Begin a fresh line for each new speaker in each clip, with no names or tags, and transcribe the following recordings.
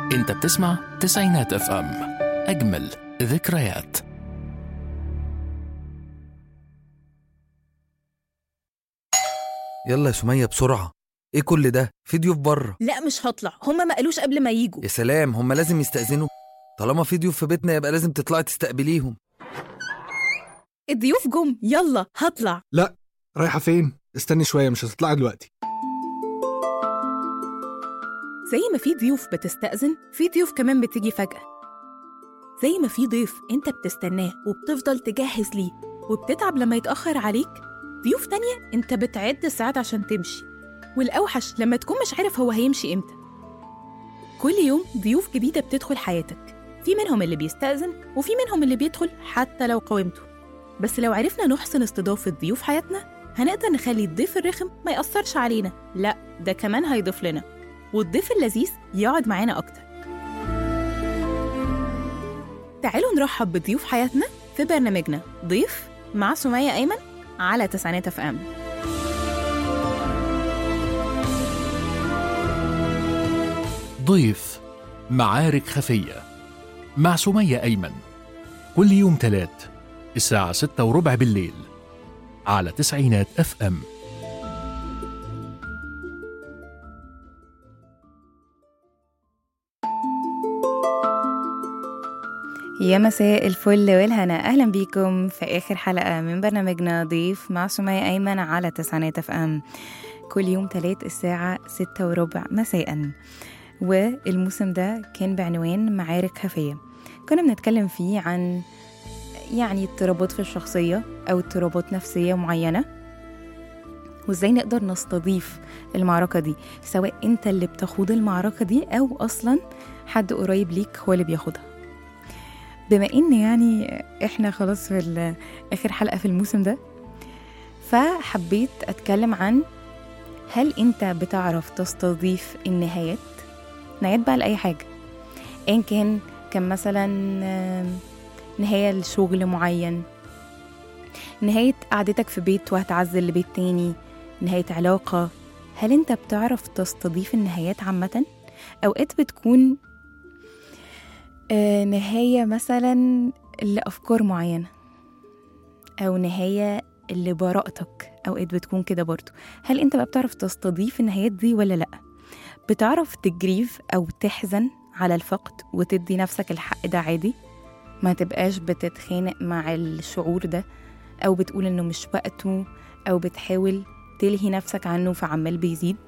انت بتسمع تسعينات اف ام اجمل ذكريات
يلا يا سمية بسرعة ايه كل ده في ضيوف بره
لا مش هطلع هما ما قالوش قبل ما يجوا
يا سلام هم لازم يستأذنوا طالما في ضيوف في بيتنا يبقى لازم تطلعي تستقبليهم
الضيوف جم يلا هطلع
رايحة فين؟ استني شوية مش هتطلعي دلوقتي
زي ما في ضيوف بتستأذن في ضيوف كمان بتيجي فجأة زي ما في ضيف انت بتستناه وبتفضل تجهز ليه وبتتعب لما يتأخر عليك ضيوف تانية انت بتعد الساعات عشان تمشي والأوحش لما تكون مش عارف هو هيمشي امتى كل يوم ضيوف جديدة بتدخل حياتك في منهم اللي بيستأذن وفي منهم اللي بيدخل حتى لو قاومته بس لو عرفنا نحسن استضافة ضيوف حياتنا هنقدر نخلي الضيف الرخم ما يأثرش علينا لا ده كمان هيضيف لنا والضيف اللذيذ يقعد معانا أكتر تعالوا نرحب بضيوف حياتنا في برنامجنا ضيف مع سمية أيمن على تسعينات اف ام
ضيف معارك خفية مع سمية أيمن كل يوم تلات الساعة ستة وربع بالليل على تسعينات اف ام
يا مساء الفل والهنا اهلا بيكم في اخر حلقه من برنامجنا ضيف مع سمية ايمن على تسعينات اف ام كل يوم تلات الساعه ستة وربع مساء والموسم ده كان بعنوان معارك خفيه كنا بنتكلم فيه عن يعني اضطرابات في الشخصيه او اضطرابات نفسيه معينه وازاي نقدر نستضيف المعركه دي سواء انت اللي بتخوض المعركه دي او اصلا حد قريب ليك هو اللي بياخدها بما ان يعني احنا خلاص في ال- اخر حلقه في الموسم ده فحبيت اتكلم عن هل انت بتعرف تستضيف النهايات نهايات بقى لاي حاجه ان كان كان مثلا آم، نهايه لشغل معين نهايه قعدتك في بيت وهتعزل لبيت تاني نهايه علاقه هل انت بتعرف تستضيف النهايات عامه اوقات بتكون آه، نهاية مثلا لأفكار معينة أو نهاية لبراءتك أوقات بتكون كده برضو هل أنت بقى بتعرف تستضيف النهايات دي ولا لأ؟ بتعرف تجريف أو تحزن على الفقد وتدي نفسك الحق ده عادي ما تبقاش بتتخانق مع الشعور ده أو بتقول إنه مش وقته أو بتحاول تلهي نفسك عنه فعمال بيزيد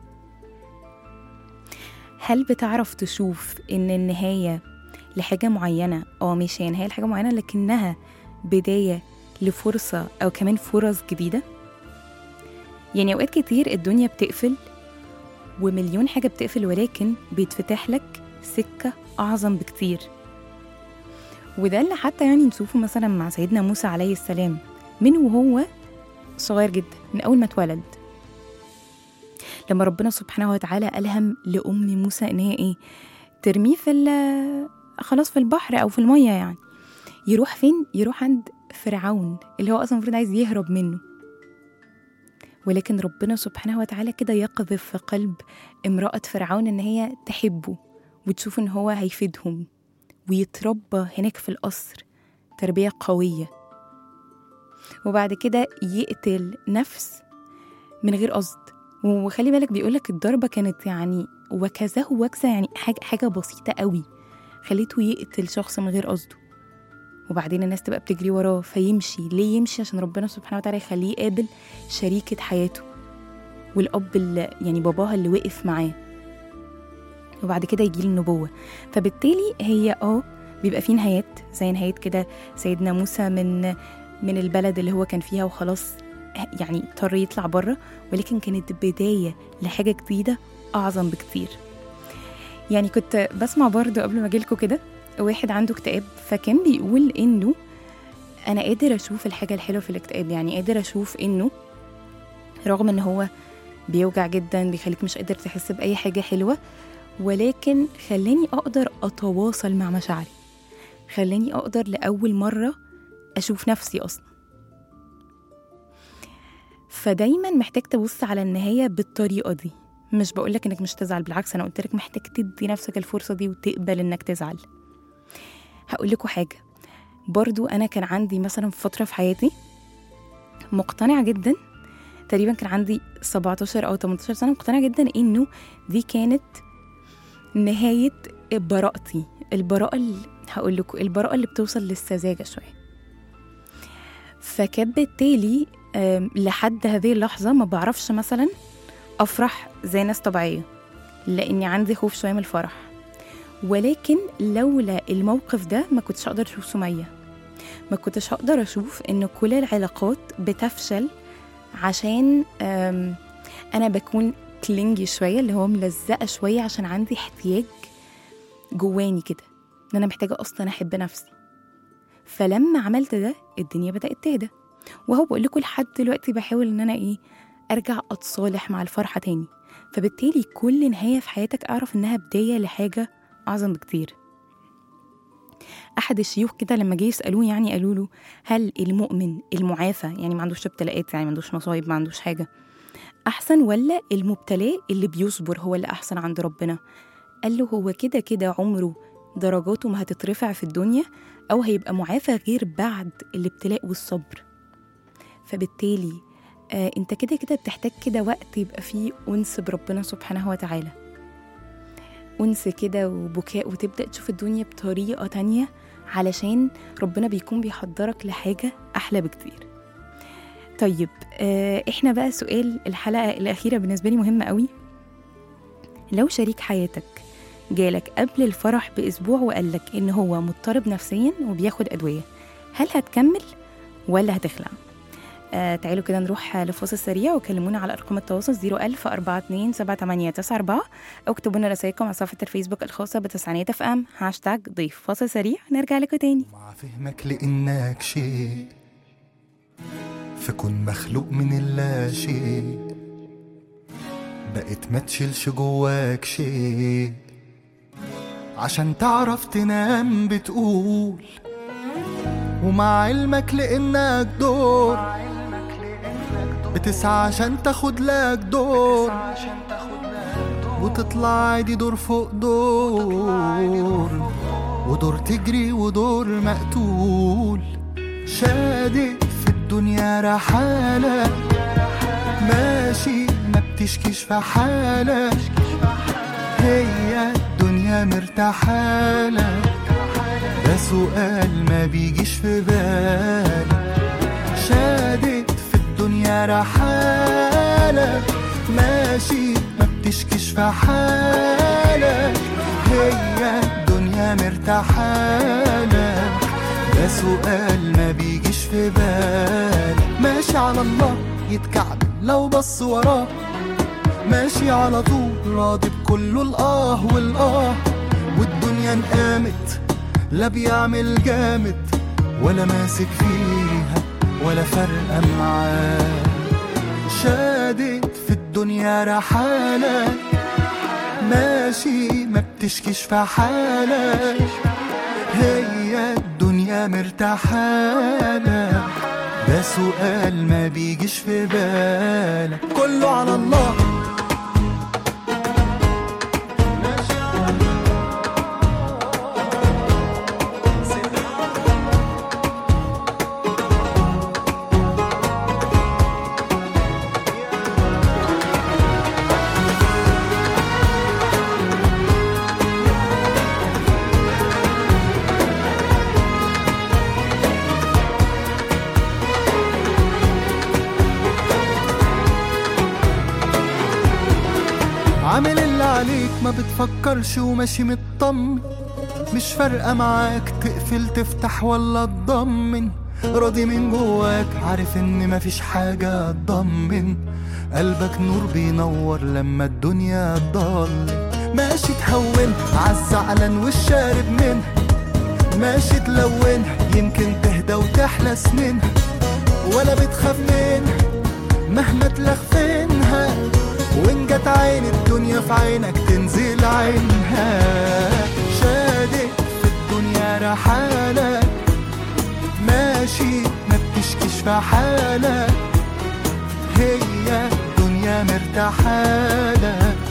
هل بتعرف تشوف إن النهاية لحاجة معينة اه ماشي هي نهاية لحاجة معينة لكنها بداية لفرصة أو كمان فرص جديدة يعني أوقات كتير الدنيا بتقفل ومليون حاجة بتقفل ولكن بيتفتح لك سكة أعظم بكتير وده اللي حتى يعني نشوفه مثلا مع سيدنا موسى عليه السلام من وهو صغير جدا من أول ما اتولد لما ربنا سبحانه وتعالى ألهم لأم موسى إن هي إيه ترميه في ال- خلاص في البحر او في الميه يعني يروح فين يروح عند فرعون اللي هو اصلا المفروض عايز يهرب منه ولكن ربنا سبحانه وتعالى كده يقذف في قلب امرأة فرعون ان هي تحبه وتشوف ان هو هيفيدهم ويتربى هناك في القصر تربية قوية وبعد كده يقتل نفس من غير قصد وخلي بالك بيقولك الضربة كانت يعني وكذاه وكذا يعني حاجة, حاجة بسيطة قوي خليته يقتل شخص من غير قصده وبعدين الناس تبقى بتجري وراه فيمشي ليه يمشي عشان ربنا سبحانه وتعالى يخليه يقابل شريكة حياته والأب اللي يعني باباها اللي وقف معاه وبعد كده يجي النبوة فبالتالي هي اه بيبقى فيه نهايات زي نهاية كده سيدنا موسى من من البلد اللي هو كان فيها وخلاص يعني اضطر يطلع بره ولكن كانت بداية لحاجة جديدة أعظم بكتير يعني كنت بسمع برضو قبل ما اجيلكوا كده واحد عنده اكتئاب فكان بيقول انه انا قادر اشوف الحاجه الحلوه في الاكتئاب يعني قادر اشوف انه رغم ان هو بيوجع جدا بيخليك مش قادر تحس باي حاجه حلوه ولكن خلاني اقدر اتواصل مع مشاعري خلاني اقدر لاول مره اشوف نفسي اصلا فدايما محتاج تبص على النهايه بالطريقه دي مش بقولك انك مش تزعل بالعكس انا قلت لك محتاج تدي نفسك الفرصه دي وتقبل انك تزعل هقول لكم حاجه برضو انا كان عندي مثلا فتره في حياتي مقتنعه جدا تقريبا كان عندي 17 او 18 سنه مقتنعه جدا انه دي كانت نهايه براءتي البراءه اللي هقول لكم البراءه اللي بتوصل للسذاجه شويه فكان بالتالي آم، لحد هذه اللحظه ما بعرفش مثلا افرح زي ناس طبيعيه لاني عندي خوف شويه من الفرح ولكن لولا الموقف ده ما كنتش هقدر اشوف سميه ما كنتش هقدر اشوف ان كل العلاقات بتفشل عشان آم، انا بكون كلينجي شويه اللي هو ملزقه شويه عشان عندي احتياج جواني كده ان انا محتاجه اصلا احب نفسي فلما عملت ده الدنيا بدات تهدى وهو بقول لكم لحد دلوقتي بحاول ان انا ايه ارجع اتصالح مع الفرحه تاني فبالتالي كل نهايه في حياتك اعرف انها بدايه لحاجه اعظم بكتير احد الشيوخ كده لما جه يسالوه يعني قالوا له هل المؤمن المعافى يعني ما عندوش ابتلاءات يعني ما عندوش مصايب ما عندوش حاجه احسن ولا المبتلى اللي بيصبر هو اللي احسن عند ربنا قال له هو كده كده عمره درجاته ما هتترفع في الدنيا او هيبقى معافى غير بعد الابتلاء والصبر فبالتالي آه انت كده كده بتحتاج كده وقت يبقى فيه انس بربنا سبحانه وتعالى انس كده وبكاء وتبدا تشوف الدنيا بطريقه تانية علشان ربنا بيكون بيحضرك لحاجه احلى بكتير طيب آه احنا بقى سؤال الحلقه الاخيره بالنسبه لي مهم قوي لو شريك حياتك جالك قبل الفرح باسبوع وقالك ان هو مضطرب نفسيا وبياخد ادويه هل هتكمل ولا هتخلع آه تعالوا كده نروح لفاصل سريع وكلمونا على ارقام التواصل 01000 42 7894 او اكتبوا لنا رسائلكم على صفحه الفيسبوك الخاصه بتسعينات اف ام هاشتاج ضيف فاصل سريع نرجع لكم تاني
مع فهمك لإنك شيء فكن مخلوق من اللا شيء بقيت ما تشيلش جواك شيء عشان تعرف تنام بتقول ومع علمك لإنك دور بتسعى عشان تاخد لك دور وتطلع عادي دور فوق دور ودور تجري ودور مقتول شادد في الدنيا رحالة ماشي ما بتشكيش في حالة هي الدنيا مرتاحالة ده سؤال ما بيجيش في بالي شادد في الدنيا رحالة ماشي ما بتشكيش في حالة هي الدنيا مرتاحالة ده سؤال ما بيجيش في بالي ماشي على الله يتكعب لو بص وراه ماشي على طول راضي بكله الآه والآه والدنيا انقامت لا بيعمل جامد ولا ماسك فيها ولا فارقة معاه شادد في الدنيا رحالة ماشي ما بتشكيش في حالة هي الدنيا مرتاحالة ده سؤال ما بيجيش في بالك كله على الله عامل اللي عليك ما بتفكرش وماشي مطمن مش فارقة معاك تقفل تفتح ولا تضمن راضي من جواك عارف ان مفيش حاجة تضمن قلبك نور بينور لما الدنيا تضلم ماشي تهون عالزعلان والشارب منها ماشي تلونها يمكن تهدى وتحلى سنينها ولا بتخاف منها مهما تلخفنها وان جت عين الدنيا في عينك تنزل عينها شادد في الدنيا رحالة ماشي ما بتشكيش في حالة هي الدنيا مرتاحالة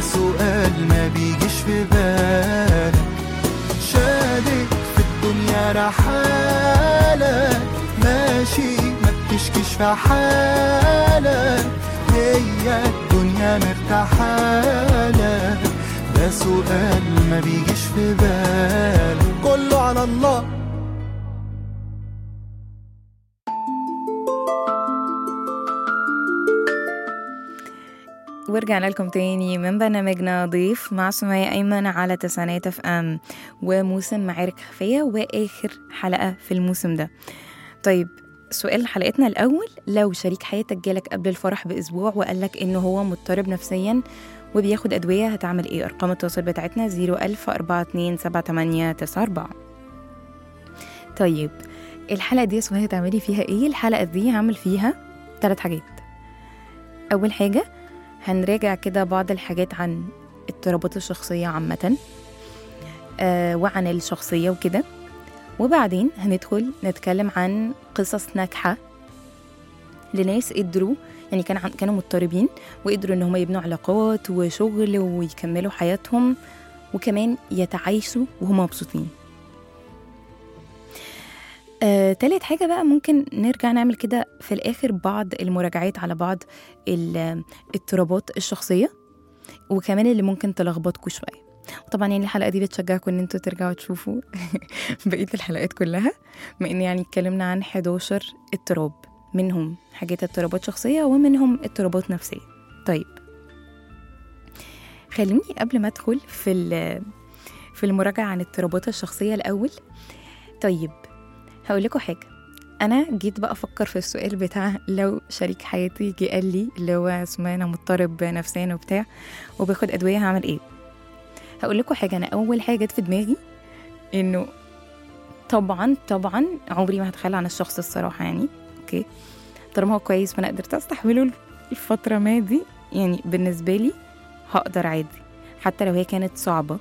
ده سؤال ما بيجيش في بالك شادد في الدنيا رحالك ماشي ما بتشكيش في حالك هي الدنيا مرتاحالك ده سؤال ما بيجيش في بالك كله على الله
ورجعنا لكم تاني من برنامجنا ضيف مع سمية أيمن على تسعينات اف ام وموسم معارك خفية وآخر حلقة في الموسم ده طيب سؤال حلقتنا الأول لو شريك حياتك جالك قبل الفرح بأسبوع وقالك إنه هو مضطرب نفسيا وبياخد أدوية هتعمل إيه؟ أرقام التواصل بتاعتنا 010427894 طيب الحلقة دي اسمها هتعملي فيها إيه؟ الحلقة دي هعمل فيها ثلاث حاجات أول حاجة هنراجع كده بعض الحاجات عن اضطرابات الشخصية عامة آه وعن الشخصية وكده وبعدين هندخل نتكلم عن قصص ناجحة لناس قدروا يعني كان عن- كانوا مضطربين وقدروا ان هم يبنوا علاقات وشغل ويكملوا حياتهم وكمان يتعايشوا وهم مبسوطين آه، تالت حاجة بقى ممكن نرجع نعمل كده في الآخر بعض المراجعات على بعض الاضطرابات الشخصية وكمان اللي ممكن تلخبطكوا شوية طبعا يعني الحلقة دي بتشجعكم ان انتوا ترجعوا تشوفوا بقية الحلقات كلها بما ان يعني اتكلمنا عن 11 اضطراب منهم حاجات اضطرابات شخصية ومنهم اضطرابات نفسية طيب خليني قبل ما ادخل في ال- في المراجعة عن اضطرابات الشخصية الأول طيب هقول لكم حاجة أنا جيت بقى أفكر في السؤال بتاع لو شريك حياتي جه قال لي اللي هو اسمه أنا مضطرب نفسيا وبتاع وباخد أدوية هعمل إيه؟ هقول لكم حاجة أنا أول حاجة جت في دماغي إنه طبعا طبعا عمري ما هتخلى عن الشخص الصراحة يعني أوكي طالما هو كويس وأنا قدرت أستحمله الفترة ما دي يعني بالنسبة لي هقدر عادي حتى لو هي كانت صعبة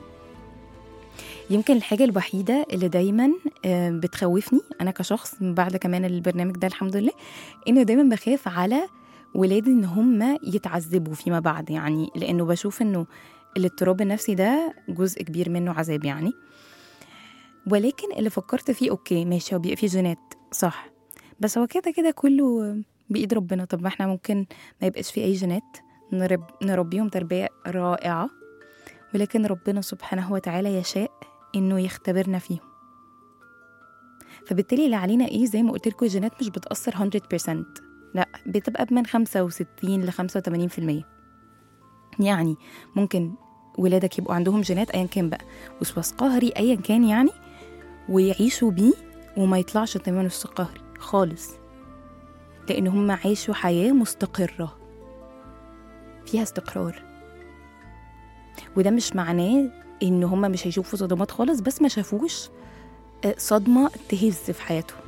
يمكن الحاجة الوحيدة اللي دايما آه، بتخوفني أنا كشخص من بعد كمان البرنامج ده الحمد لله إنه دايما بخاف على ولادي إن هم يتعذبوا فيما بعد يعني لأنه بشوف إنه الاضطراب النفسي ده جزء كبير منه عذاب يعني ولكن اللي فكرت فيه أوكي ماشي هو بيبقى فيه جينات صح بس هو كده كده كله بإيد ربنا طب ما احنا ممكن ما يبقاش فيه أي جينات نرب نربيهم تربية رائعة ولكن ربنا سبحانه وتعالى يشاء انه يختبرنا فيهم فبالتالي اللي علينا ايه زي ما قلت لكم الجينات مش بتأثر 100% لا بتبقى من 65 ل 85% يعني ممكن ولادك يبقوا عندهم جينات ايا كان بقى وسواس قهري ايا كان يعني ويعيشوا بيه وما يطلعش تماما وسواس قهري خالص لان هم عاشوا حياة مستقرة فيها استقرار وده مش معناه ان هم مش هيشوفوا صدمات خالص بس ما شافوش آه، صدمه تهز في حياتهم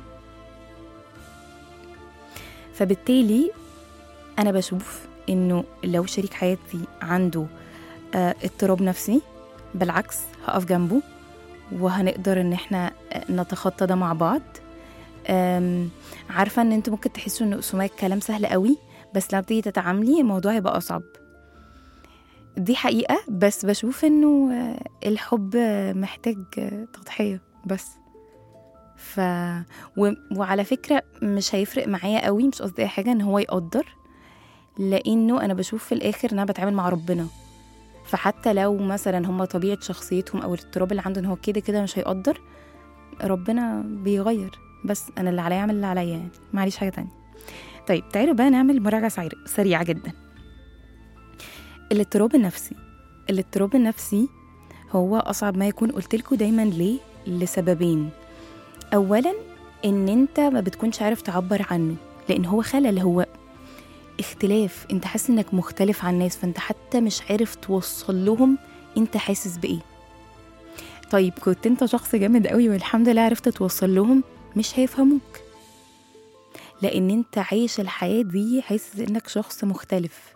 فبالتالي انا بشوف انه لو شريك حياتي عنده آه، اضطراب نفسي بالعكس هقف جنبه وهنقدر ان احنا آه، نتخطى ده مع بعض آم، عارفه ان انتوا ممكن تحسوا ان سماء الكلام سهل قوي بس لما بتيجي تتعاملي الموضوع هيبقى اصعب دي حقيقة بس بشوف انه آه، الحب آه، محتاج آه، تضحية بس ف و... وعلى فكرة مش هيفرق معايا قوي مش قصدي اي حاجة ان هو يقدر لانه انا بشوف في الاخر ان انا بتعامل مع ربنا فحتى لو مثلا هم طبيعة شخصيتهم او الاضطراب اللي عنده ان هو كده كده مش هيقدر ربنا بيغير بس انا اللي عليا اعمل اللي عليا يعني معليش حاجة تانية طيب تعالوا بقى نعمل مراجعة سعير- سريعة جدا الاضطراب النفسي الاضطراب النفسي هو اصعب ما يكون قلت لكم دايما ليه لسببين اولا ان انت ما بتكونش عارف تعبر عنه لان هو خلل هو اختلاف انت حاسس انك مختلف عن الناس فانت حتى مش عارف توصل لهم انت حاسس بايه طيب كنت انت شخص جامد قوي والحمد لله عرفت توصل لهم مش هيفهموك لان انت عايش الحياة دي حاسس انك شخص مختلف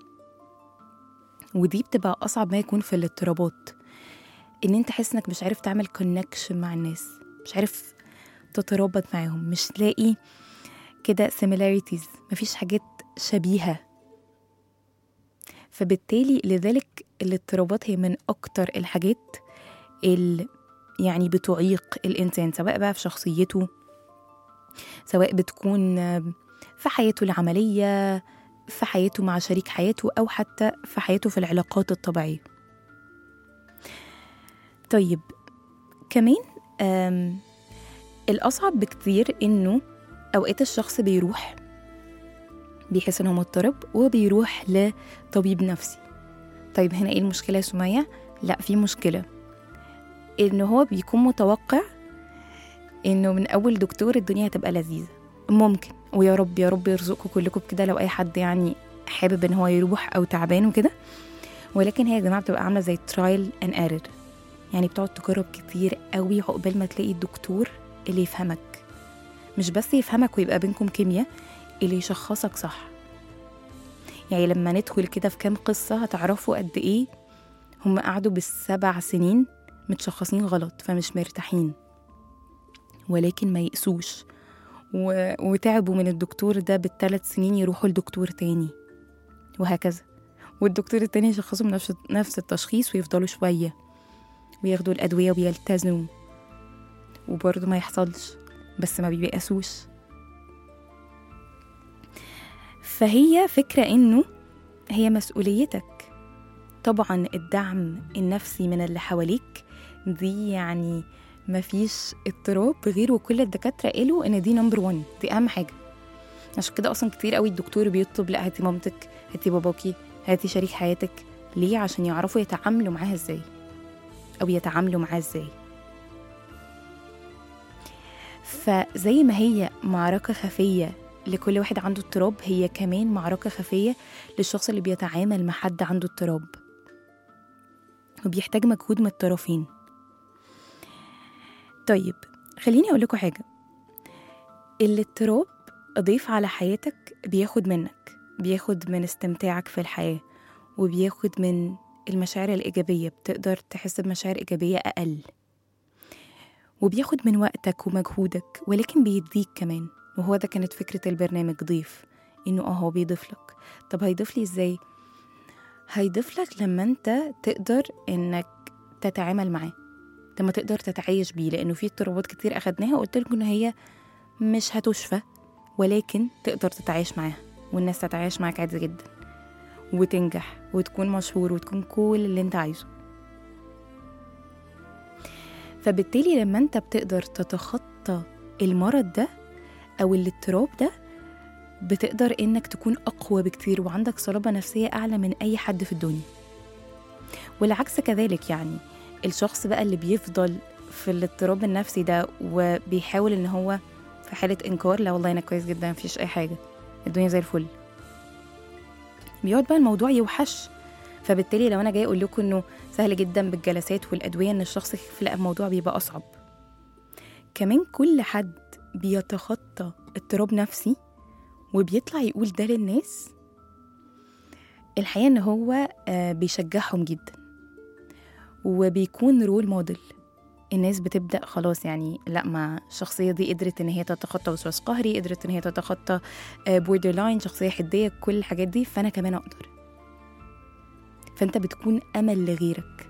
ودي بتبقى اصعب ما يكون في الاضطرابات ان انت حاسس انك مش عارف تعمل كونكشن مع الناس مش عارف تترابط معاهم مش تلاقي كده similarities مفيش حاجات شبيهة فبالتالي لذلك الاضطرابات هي من أكتر الحاجات اللي يعني بتعيق الإنسان سواء بقى في شخصيته سواء بتكون في حياته العملية في حياته مع شريك حياته أو حتى في حياته في العلاقات الطبيعية طيب كمان آم، الأصعب بكتير إنه أوقات الشخص بيروح بيحس إنه مضطرب وبيروح لطبيب نفسي طيب هنا إيه المشكلة يا سمية؟ لا في مشكلة إن هو بيكون متوقع إنه من أول دكتور الدنيا هتبقى لذيذة ممكن ويا رب يا رب يرزقكم كلكم بكده لو أي حد يعني حابب إن هو يروح أو تعبان وكده ولكن هي يا جماعة بتبقى عاملة زي ترايل and error يعني بتقعد تجرب كتير قوي عقبال ما تلاقي الدكتور اللي يفهمك مش بس يفهمك ويبقى بينكم كيمياء اللي يشخصك صح يعني لما ندخل كده في كام قصة هتعرفوا قد إيه هم قعدوا بالسبع سنين متشخصين غلط فمش مرتاحين ولكن ما يقسوش و... وتعبوا من الدكتور ده بالثلاث سنين يروحوا لدكتور تاني وهكذا والدكتور التاني يشخصهم نفس نفس التشخيص ويفضلوا شوية وياخدوا الأدوية ويلتزموا وبرضه ما يحصلش بس ما بيبقسوش فهي فكرة إنه هي مسؤوليتك طبعا الدعم النفسي من اللي حواليك دي يعني مفيش اضطراب غير وكل الدكاترة قالوا إن دي نمبر 1 دي أهم حاجة عشان كده أصلا كتير قوي الدكتور بيطلب لا هاتي مامتك هاتي باباكي هاتي شريك حياتك ليه عشان يعرفوا يتعاملوا معاها ازاي أو يتعاملوا معاه ازاي فزي ما هي معركة خفية لكل واحد عنده اضطراب هي كمان معركة خفية للشخص اللي بيتعامل مع حد عنده اضطراب وبيحتاج مجهود من الطرفين طيب خليني أقول لكم حاجة الاضطراب ضيف على حياتك بياخد منك بياخد من استمتاعك في الحياة وبياخد من المشاعر الإيجابية بتقدر تحس بمشاعر إيجابية أقل وبياخد من وقتك ومجهودك ولكن بيديك كمان وهو ده كانت فكرة البرنامج ضيف إنه اه هو بيضيف لك طب هيضيف لي إزاي؟ هيضيف لك لما أنت تقدر إنك تتعامل معاه لما تقدر تتعايش بيه لأنه في اضطرابات كتير أخدناها وقلت لكم إن هي مش هتشفى ولكن تقدر تتعايش معاها والناس تتعايش معاك عادي جدا وتنجح وتكون مشهور وتكون كل اللي انت عايزه فبالتالي لما انت بتقدر تتخطى المرض ده او الاضطراب ده بتقدر انك تكون اقوى بكتير وعندك صلابة نفسية اعلى من اي حد في الدنيا والعكس كذلك يعني الشخص بقى اللي بيفضل في الاضطراب النفسي ده وبيحاول ان هو في حالة انكار لا والله انا كويس جدا مفيش اي حاجة الدنيا زي الفل بيقعد بقى الموضوع يوحش فبالتالي لو انا جاي اقول لكم انه سهل جدا بالجلسات والادويه ان الشخص يخف لا الموضوع بيبقى اصعب كمان كل حد بيتخطى اضطراب نفسي وبيطلع يقول ده للناس الحقيقه ان هو آه، بيشجعهم جدا وبيكون رول موديل الناس بتبدا خلاص يعني لا ما الشخصيه دي قدرت ان هي تتخطى وسواس قهري قدرت ان هي تتخطى بوردر لاين شخصيه حديه كل الحاجات دي فانا كمان اقدر فانت بتكون امل لغيرك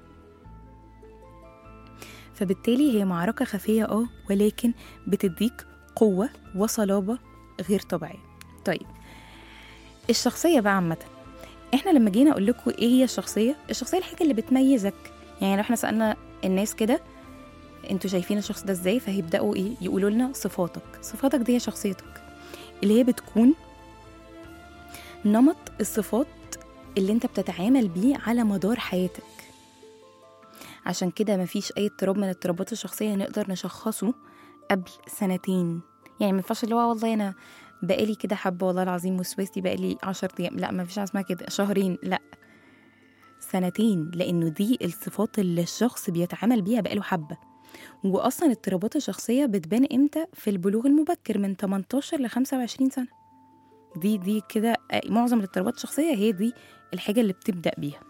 فبالتالي هي معركه خفيه اه ولكن بتديك قوه وصلابه غير طبيعيه طيب الشخصيه بقى عامه احنا لما جينا اقول لكم ايه هي الشخصيه الشخصيه الحاجه اللي بتميزك يعني لو احنا سالنا الناس كده انتوا شايفين الشخص ده ازاي فهيبداوا ايه يقولوا لنا صفاتك صفاتك دي هي شخصيتك اللي هي بتكون نمط الصفات اللي انت بتتعامل بيه على مدار حياتك عشان كده مفيش اي اضطراب من اضطرابات الشخصيه نقدر نشخصه قبل سنتين يعني ما ينفعش اللي هو والله انا بقالي كده حبه والله العظيم وسواسي بقالي 10 ايام لا ما فيش حاجه اسمها كده شهرين لا سنتين لانه دي الصفات اللي الشخص بيتعامل بيها بقاله حبه واصلا اضطرابات الشخصيه بتبان امتى في البلوغ المبكر من 18 ل 25 سنه دي دي كده آه، معظم الاضطرابات الشخصيه هي دي الحاجه اللي بتبدا بيها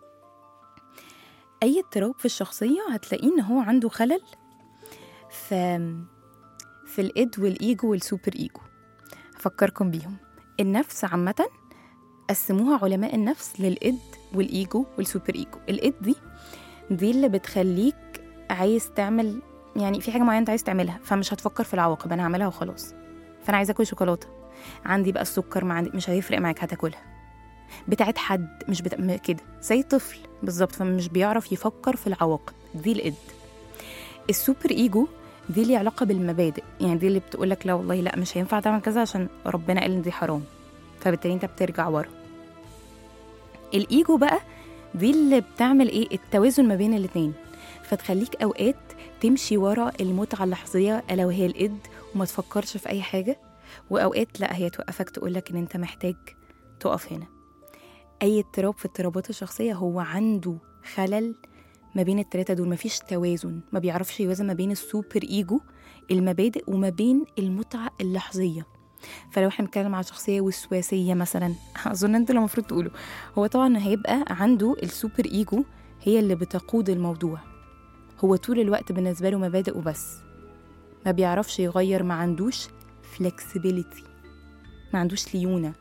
اي اضطراب في الشخصيه هتلاقيه ان هو عنده خلل في في الاد والايجو والسوبر ايجو هفكركم بيهم النفس عامه قسموها علماء النفس للإد والإيجو والسوبر إيجو الإد دي دي اللي بتخليك عايز تعمل يعني في حاجة معينة أنت عايز تعملها فمش هتفكر في العواقب أنا هعملها وخلاص فأنا عايزة آكل شوكولاتة عندي بقى السكر ما عندي مش هيفرق معاك هتاكلها بتاعت حد مش بتا... م- كده زي طفل بالظبط فمش بيعرف يفكر في العواقب دي الإد السوبر إيجو دي لي علاقة بالمبادئ يعني دي اللي بتقولك لا والله لا مش هينفع تعمل كذا عشان ربنا قال إن دي حرام فبالتالي انت بترجع ورا الايجو بقى دي اللي بتعمل ايه التوازن ما بين الاتنين فتخليك اوقات تمشي ورا المتعه اللحظيه الا وهي الاد وما تفكرش في اي حاجه واوقات لا هي توقفك تقولك ان انت محتاج تقف هنا اي اضطراب في اضطرابات الشخصيه هو عنده خلل ما بين التلاتة دول مفيش توازن ما بيعرفش يوازن ما بين السوبر ايجو المبادئ وما بين المتعه اللحظيه فلو احنا بنتكلم على شخصيه وسواسيه مثلا اظن انت اللي المفروض تقوله هو طبعا هيبقى عنده السوبر ايجو هي اللي بتقود الموضوع هو طول الوقت بالنسبه له مبادئ وبس ما بيعرفش يغير ما عندوش flexibility ما عندوش ليونه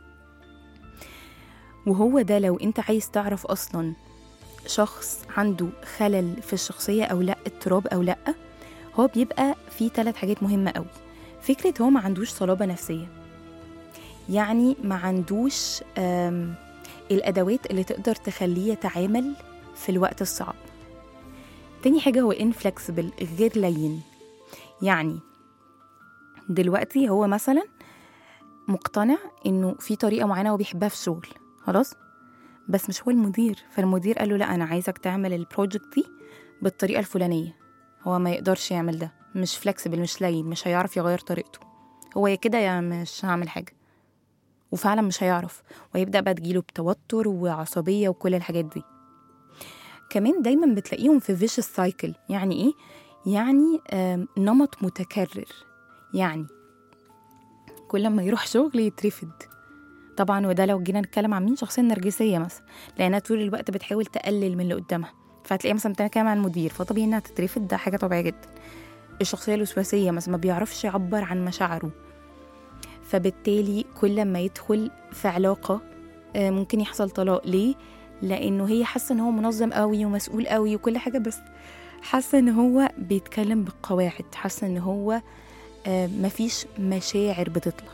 وهو ده لو انت عايز تعرف اصلا شخص عنده خلل في الشخصيه او لا اضطراب او لا هو بيبقى فيه ثلاث حاجات مهمه قوي فكرة هو ما عندوش صلابة نفسية يعني ما عندوش آم، الأدوات اللي تقدر تخليه يتعامل في الوقت الصعب تاني حاجة هو inflexible غير لين يعني دلوقتي هو مثلا مقتنع انه في طريقة معينة هو بيحبها في الشغل خلاص بس مش هو المدير فالمدير قال له لا انا عايزك تعمل البروجكت دي بالطريقة الفلانية هو ما يقدرش يعمل ده مش فلكسبل مش لين مش هيعرف يغير طريقته هو يا كده يا مش هعمل حاجة وفعلا مش هيعرف وهيبدأ بقى تجيله بتوتر وعصبية وكل الحاجات دي كمان دايما بتلاقيهم في فيش سايكل يعني ايه يعني آم، نمط متكرر يعني كل ما يروح شغل يترفد طبعا وده لو جينا نتكلم عن مين شخصيه نرجسيه مثلا لانها طول الوقت بتحاول تقلل من اللي قدامها فهتلاقيها مثلا بتتكلم عن المدير فطبيعي انها تترفد ده حاجه طبيعيه جدا الشخصيه الوسواسيه مثلا ما بيعرفش يعبر عن مشاعره فبالتالي كل ما يدخل في علاقه آه، ممكن يحصل طلاق ليه لانه هي حاسه ان هو منظم قوي ومسؤول قوي وكل حاجه بس حاسه ان هو بيتكلم بالقواعد حاسه ان هو آه، مفيش مشاعر بتطلع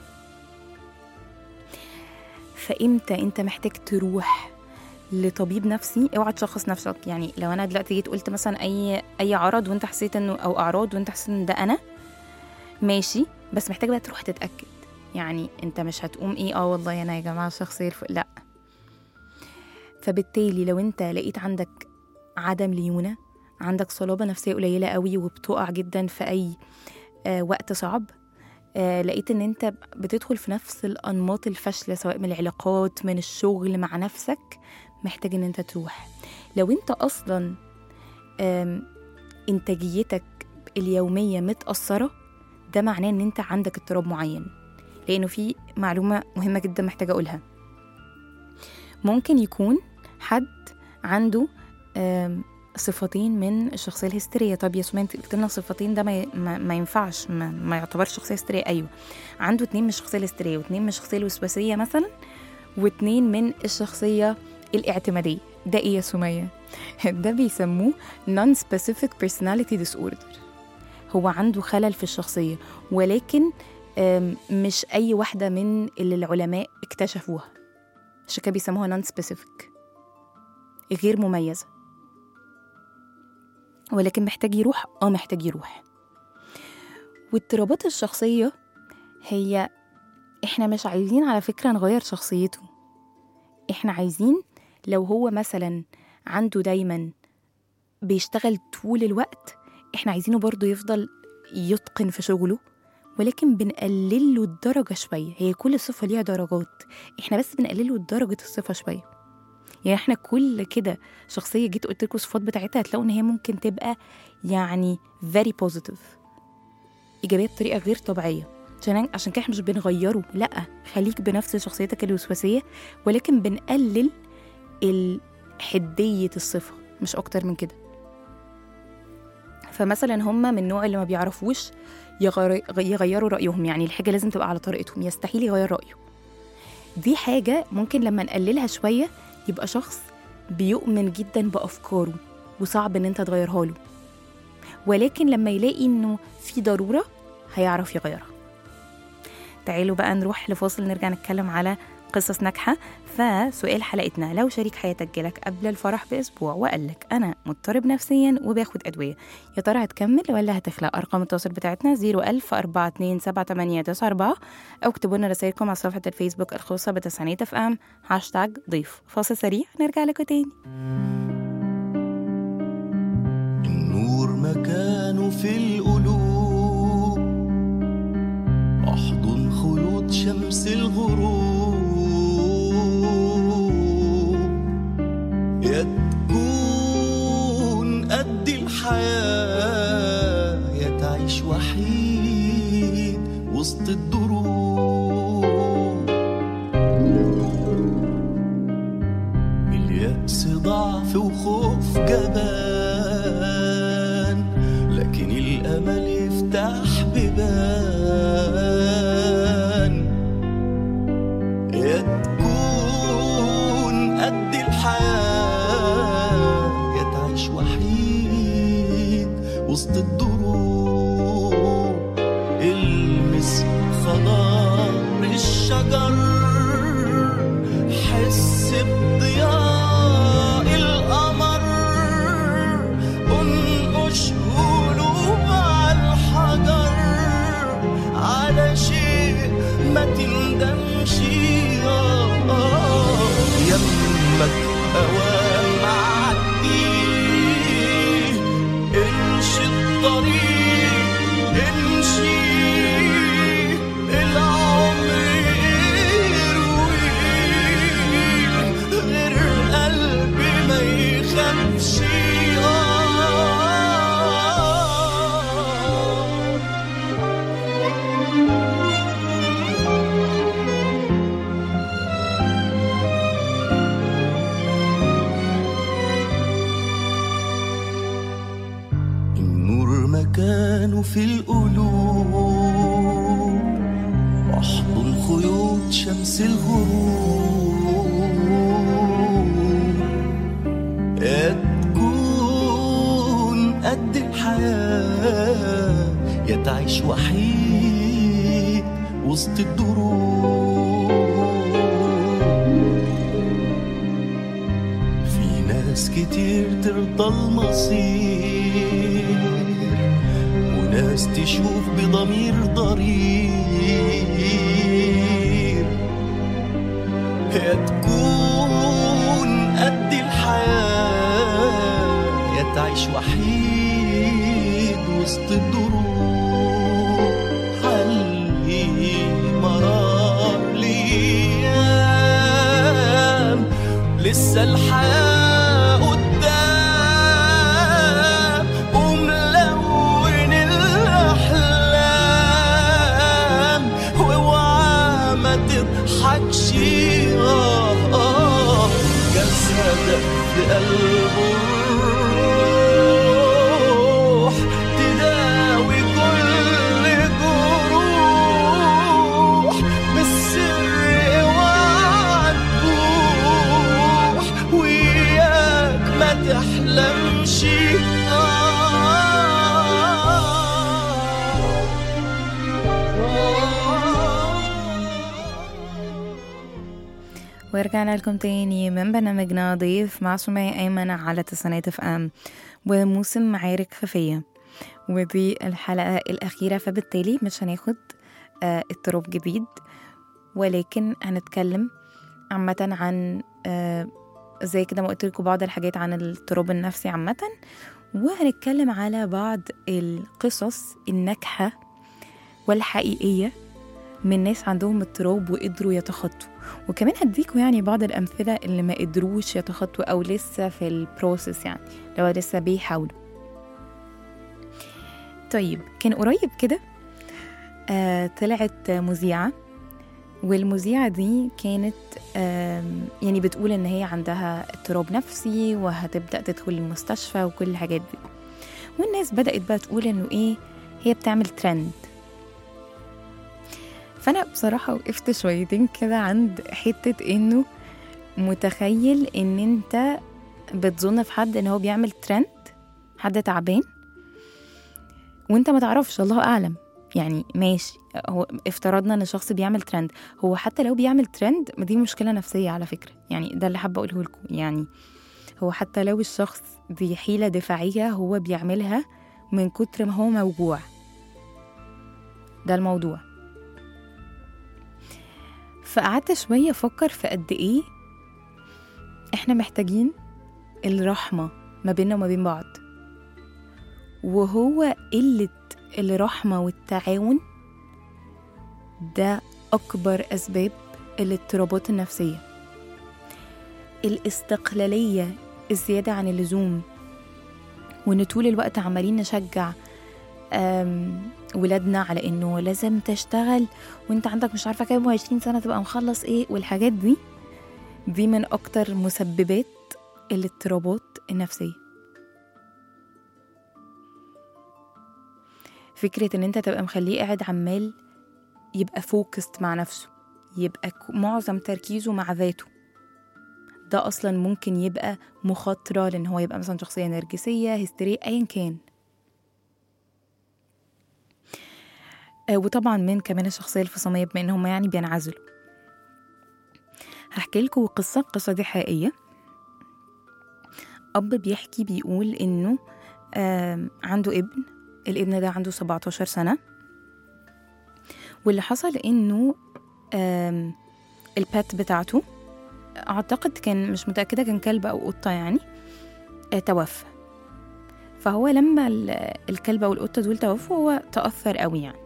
فامتى انت محتاج تروح لطبيب نفسي اوعى تشخص نفسك يعني لو انا دلوقتي جيت قلت مثلا اي اي عرض وانت حسيت انه او اعراض وانت حسيت ان ده انا ماشي بس محتاج بقى تروح تتاكد يعني انت مش هتقوم ايه اه والله انا يا جماعه شخصيه الف... لا فبالتالي لو انت لقيت عندك عدم ليونه عندك صلابه نفسيه قليله قوي وبتقع جدا في اي آه وقت صعب آه لقيت ان انت بتدخل في نفس الانماط الفاشله سواء من العلاقات من الشغل مع نفسك محتاج ان انت تروح لو انت اصلا آم، انتاجيتك اليوميه متاثره ده معناه ان انت عندك اضطراب معين لانه في معلومه مهمه جدا محتاجه اقولها ممكن يكون حد عنده آم، صفتين من الشخصيه الهستيريه طب يا سمية انت قلت لنا صفتين ده ما, ي- ما, ما ينفعش ما, ما يعتبرش شخصيه هستيريه ايوه عنده اتنين من الشخصيه الهستيريه واتنين من الشخصيه الوسواسيه مثلا واتنين من الشخصيه الاعتماديه ده ايه يا سميه ده بيسموه non-specific personality disorder هو عنده خلل في الشخصيه ولكن آم، مش اي واحده من اللي العلماء اكتشفوها عشان كده بيسموها non-specific غير مميزه ولكن محتاج يروح اه محتاج يروح واضطرابات الشخصيه هي احنا مش عايزين على فكره نغير شخصيته احنا عايزين لو هو مثلا عنده دايما بيشتغل طول الوقت احنا عايزينه برضه يفضل يتقن في شغله ولكن بنقلل له الدرجة شوية هي كل صفة ليها درجات احنا بس بنقلل له درجة الصفة شوية يعني احنا كل كده شخصية جيت قلت لكم الصفات بتاعتها هتلاقوا ان هي ممكن تبقى يعني very positive إيجابية بطريقة غير طبيعية عشان عشان كده احنا مش بنغيره لا خليك بنفس شخصيتك الوسواسية ولكن بنقلل ال- حدية الصفة مش أكتر من كده فمثلا هم من النوع اللي ما بيعرفوش يغير- يغيروا رأيهم يعني الحاجة لازم تبقى على طريقتهم يستحيل يغير رأيه دي حاجة ممكن لما نقللها شوية يبقى شخص بيؤمن جدا بأفكاره وصعب إن أنت تغيرها له ولكن لما يلاقي إنه في ضرورة هيعرف يغيرها تعالوا بقى نروح لفاصل نرجع نتكلم على قصص ناجحة فسؤال حلقتنا لو شريك حياتك جالك قبل الفرح بأسبوع وقال لك أنا مضطرب نفسيا وباخد أدوية يا ترى هتكمل ولا هتخلق أرقام التواصل بتاعتنا 01000 427 أو اكتبوا لنا رسائلكم على صفحة الفيسبوك الخاصة بتسعينات اف ام هاشتاج ضيف فاصل سريع نرجع لكم تاني
النور مكانه في القلوب احضن خيوط شمس الغروب يا تكون قد الحياة يا تعيش وحيد وسط الدروب اليأس ضعف وخوف جبان لكن الأمل يفتح بيبان يا تكون قد الحياة يا تعيش وحيد وسط الدروب المس خضار الشجر حس بضياء القمر انقش قلوب على الحجر على شيء ما تندمش آه، آه، يمك اوام معدي امشي الطريق امشي العمر يروي غير قلبي ما يخافش آه النور مكانه في القلوب احضن خيوط شمس الغروب يا تكون قد الحياة يا تعيش وحيد وسط الدروب في ناس كتير ترضى المصير وناس تشوف بضمير ضرير يا تكون قد الحياة يا تعيش وحيد وسط الدروب حلي مرار ليام لسه الحياة قدام وملون الأحلام واوعى ما تضحكش آه آه جسدك في قلبه الروح تداوي كل جروح بالسر اوعى تبوح وياك ما تحلمش
ورجعنا لكم تاني من برنامجنا ضيف مع سمية أيمن على تسعينات اف ام وموسم معارك خفية ودي الحلقة الأخيرة فبالتالي مش هناخد آه، اضطراب جديد ولكن هنتكلم عامة عن آه، زي كده ما قلت لكم بعض الحاجات عن الاضطراب النفسي عامة وهنتكلم على بعض القصص الناجحة والحقيقية من ناس عندهم اضطراب وقدروا يتخطوا وكمان هديكوا يعني بعض الأمثلة اللي ما قدروش يتخطوا أو لسه في البروسيس يعني لو لسه بيحاولوا طيب كان قريب كده آه طلعت مذيعة والمذيعة دي كانت آم، يعني بتقول إن هي عندها اضطراب نفسي وهتبدأ تدخل المستشفى وكل الحاجات دي والناس بدأت بقى تقول إنه إيه هي بتعمل ترند فانا بصراحه وقفت شويتين كده عند حته انه متخيل ان انت بتظن في حد ان هو بيعمل ترند حد تعبان وانت ما تعرفش الله اعلم يعني ماشي هو افترضنا ان الشخص بيعمل ترند هو حتى لو بيعمل ترند ما دي مشكله نفسيه على فكره يعني ده اللي حابه اقوله لكم يعني هو حتى لو الشخص دي حيله دفاعيه هو بيعملها من كتر ما هو موجوع ده الموضوع فقعدت شويه افكر في قد ايه احنا محتاجين الرحمه ما بيننا وما بين بعض وهو قله الرحمه والتعاون ده اكبر اسباب الاضطرابات النفسيه الاستقلاليه الزياده عن اللزوم وان طول الوقت عمالين نشجع أم، ولادنا على انه لازم تشتغل وانت عندك مش عارفه كام وعشرين سنه تبقى مخلص ايه والحاجات دي دي من اكتر مسببات الاضطرابات النفسيه فكره ان انت تبقى مخليه قاعد عمال يبقى فوكست مع نفسه يبقى ك- معظم تركيزه مع ذاته ده اصلا ممكن يبقى مخاطره لان هو يبقى مثلا شخصيه نرجسيه هستيريه ايا كان آه، وطبعا من كمان الشخصيه الفصاميه بما ان هم يعني بينعزلوا هحكي لكم قصه القصه دي حقيقيه اب بيحكي بيقول انه آم، عنده ابن الابن ده عنده 17 سنه واللي حصل انه آم، البات بتاعته اعتقد كان مش متاكده كان كلب او قطه يعني آه، توفى فهو لما ال- الكلب او القطه دول توفوا هو تاثر قوي يعني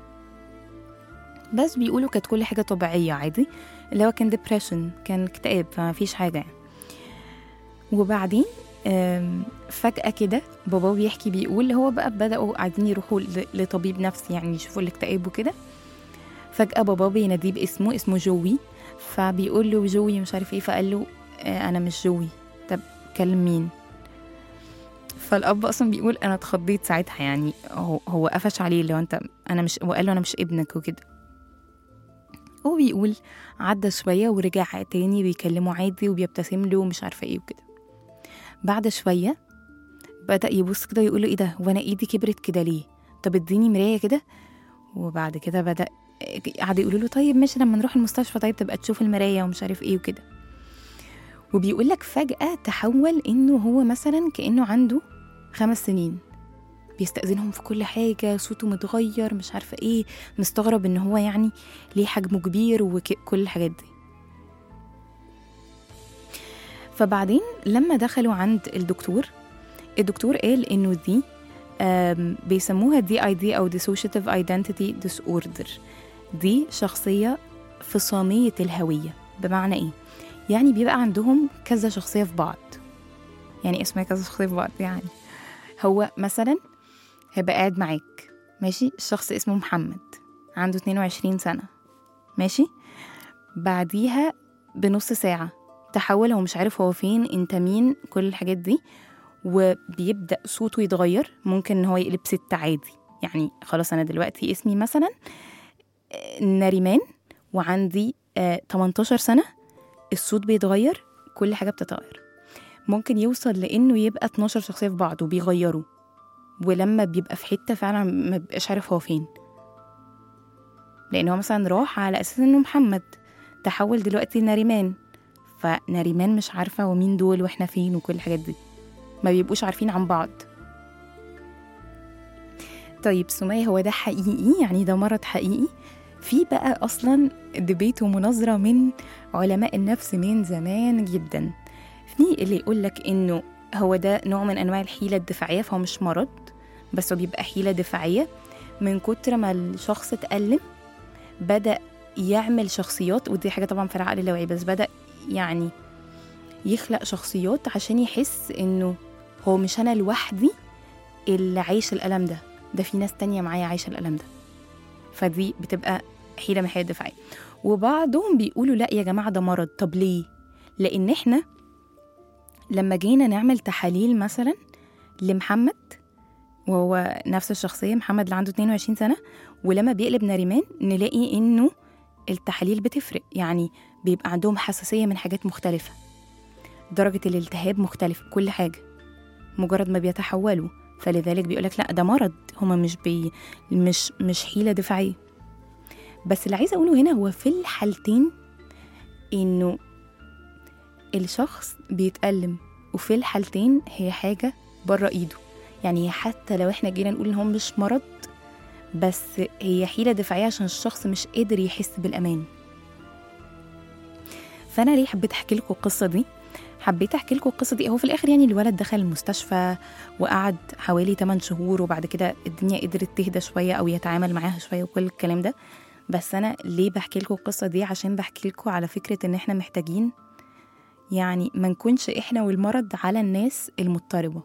بس بيقولوا كانت كل حاجه طبيعيه عادي اللي هو كان ديبريشن كان اكتئاب فما فيش حاجه يعني وبعدين آم، فجأة كده باباه بيحكي بيقول هو بقى بدأوا قاعدين يروحوا ل- لطبيب نفسي يعني يشوفوا الاكتئاب وكده فجأة باباه بيناديه باسمه اسمه جوي فبيقول له جوي مش عارف ايه فقال له آه، انا مش جوي طب كلم مين فالاب اصلا بيقول انا اتخضيت ساعتها يعني هو هو قفش عليه اللي هو انت انا مش وقال له انا مش ابنك وكده هو بيقول عدى شويه ورجع تاني بيكلمه عادي وبيبتسم له ومش عارفه ايه وكده بعد شويه بدا يبص كده ويقول له ايه ده وانا ايدي كبرت كده ليه طب اديني مرايه كده وبعد كده بدا قعدوا يقولوا له طيب ماشي لما نروح المستشفى طيب تبقى تشوف المرايه ومش عارف ايه وكده وبيقول لك فجاه تحول انه هو مثلا كانه عنده خمس سنين بيستأذنهم في كل حاجة صوته متغير مش عارفة ايه مستغرب ان هو يعني ليه حجمه كبير وكل الحاجات دي فبعدين لما دخلوا عند الدكتور الدكتور قال انه دي آم، بيسموها دي اي دي او dissociative identity disorder دي شخصية فصامية الهوية بمعنى ايه؟ يعني بيبقى عندهم كذا شخصية في بعض يعني اسمها كذا شخصية في بعض يعني هو مثلا هيبقى قاعد معاك ماشي الشخص اسمه محمد عنده 22 سنة ماشي بعديها بنص ساعة تحول هو مش عارف هو فين انت مين كل الحاجات دي وبيبدأ صوته يتغير ممكن ان هو يقلب ست عادي يعني خلاص انا دلوقتي اسمي مثلا آه، نريمان وعندي آه 18 سنة الصوت بيتغير كل حاجة بتتغير ممكن يوصل لانه يبقى 12 شخصية في بعض وبيغيروا ولما بيبقى في حتة فعلا ما بيبقاش عارف هو فين لان هو مثلا راح على اساس انه محمد تحول دلوقتي لنريمان فنريمان مش عارفة هو مين دول واحنا فين وكل الحاجات دي ما بيبقوش عارفين عن بعض طيب سمية هو ده حقيقي يعني ده مرض حقيقي في بقى اصلا ديبيت ومناظرة من علماء النفس من زمان جدا في اللي يقول لك انه هو ده نوع من انواع الحيلة الدفاعية فهو مش مرض بس هو بيبقى حيلة دفاعية من كتر ما الشخص اتألم بدأ يعمل شخصيات ودي حاجة طبعا في العقل اللاواعي بس بدأ يعني يخلق شخصيات عشان يحس انه هو مش انا لوحدي اللي عايش الألم ده ده في ناس تانية معايا عايشة الألم ده فدي بتبقى حيلة من الحيلة الدفاعية وبعضهم بيقولوا لا يا جماعة ده مرض طب ليه؟ لأن احنا لما جينا نعمل تحاليل مثلا لمحمد وهو نفس الشخصية محمد اللي عنده 22 سنة ولما بيقلب ناريمان نلاقي إنه التحاليل بتفرق يعني بيبقى عندهم حساسية من حاجات مختلفة درجة الالتهاب مختلفة كل حاجة مجرد ما بيتحولوا فلذلك بيقولك لا ده مرض هما مش بي مش مش حيلة دفاعية بس اللي عايزة أقوله هنا هو في الحالتين إنه الشخص بيتألم وفي الحالتين هي حاجة بره إيده يعني حتى لو احنا جينا نقول إن هو مش مرض بس هي حيلة دفاعية عشان الشخص مش قادر يحس بالأمان فأنا ليه حبيت أحكي لكم القصة دي حبيت أحكي لكم القصة دي هو في الآخر يعني الولد دخل المستشفى وقعد حوالي 8 شهور وبعد كده الدنيا قدرت تهدى شوية أو يتعامل معاها شوية وكل الكلام ده بس أنا ليه بحكي لكم القصة دي عشان بحكي لكم على فكرة إن إحنا محتاجين يعني ما نكونش إحنا والمرض على الناس المضطربة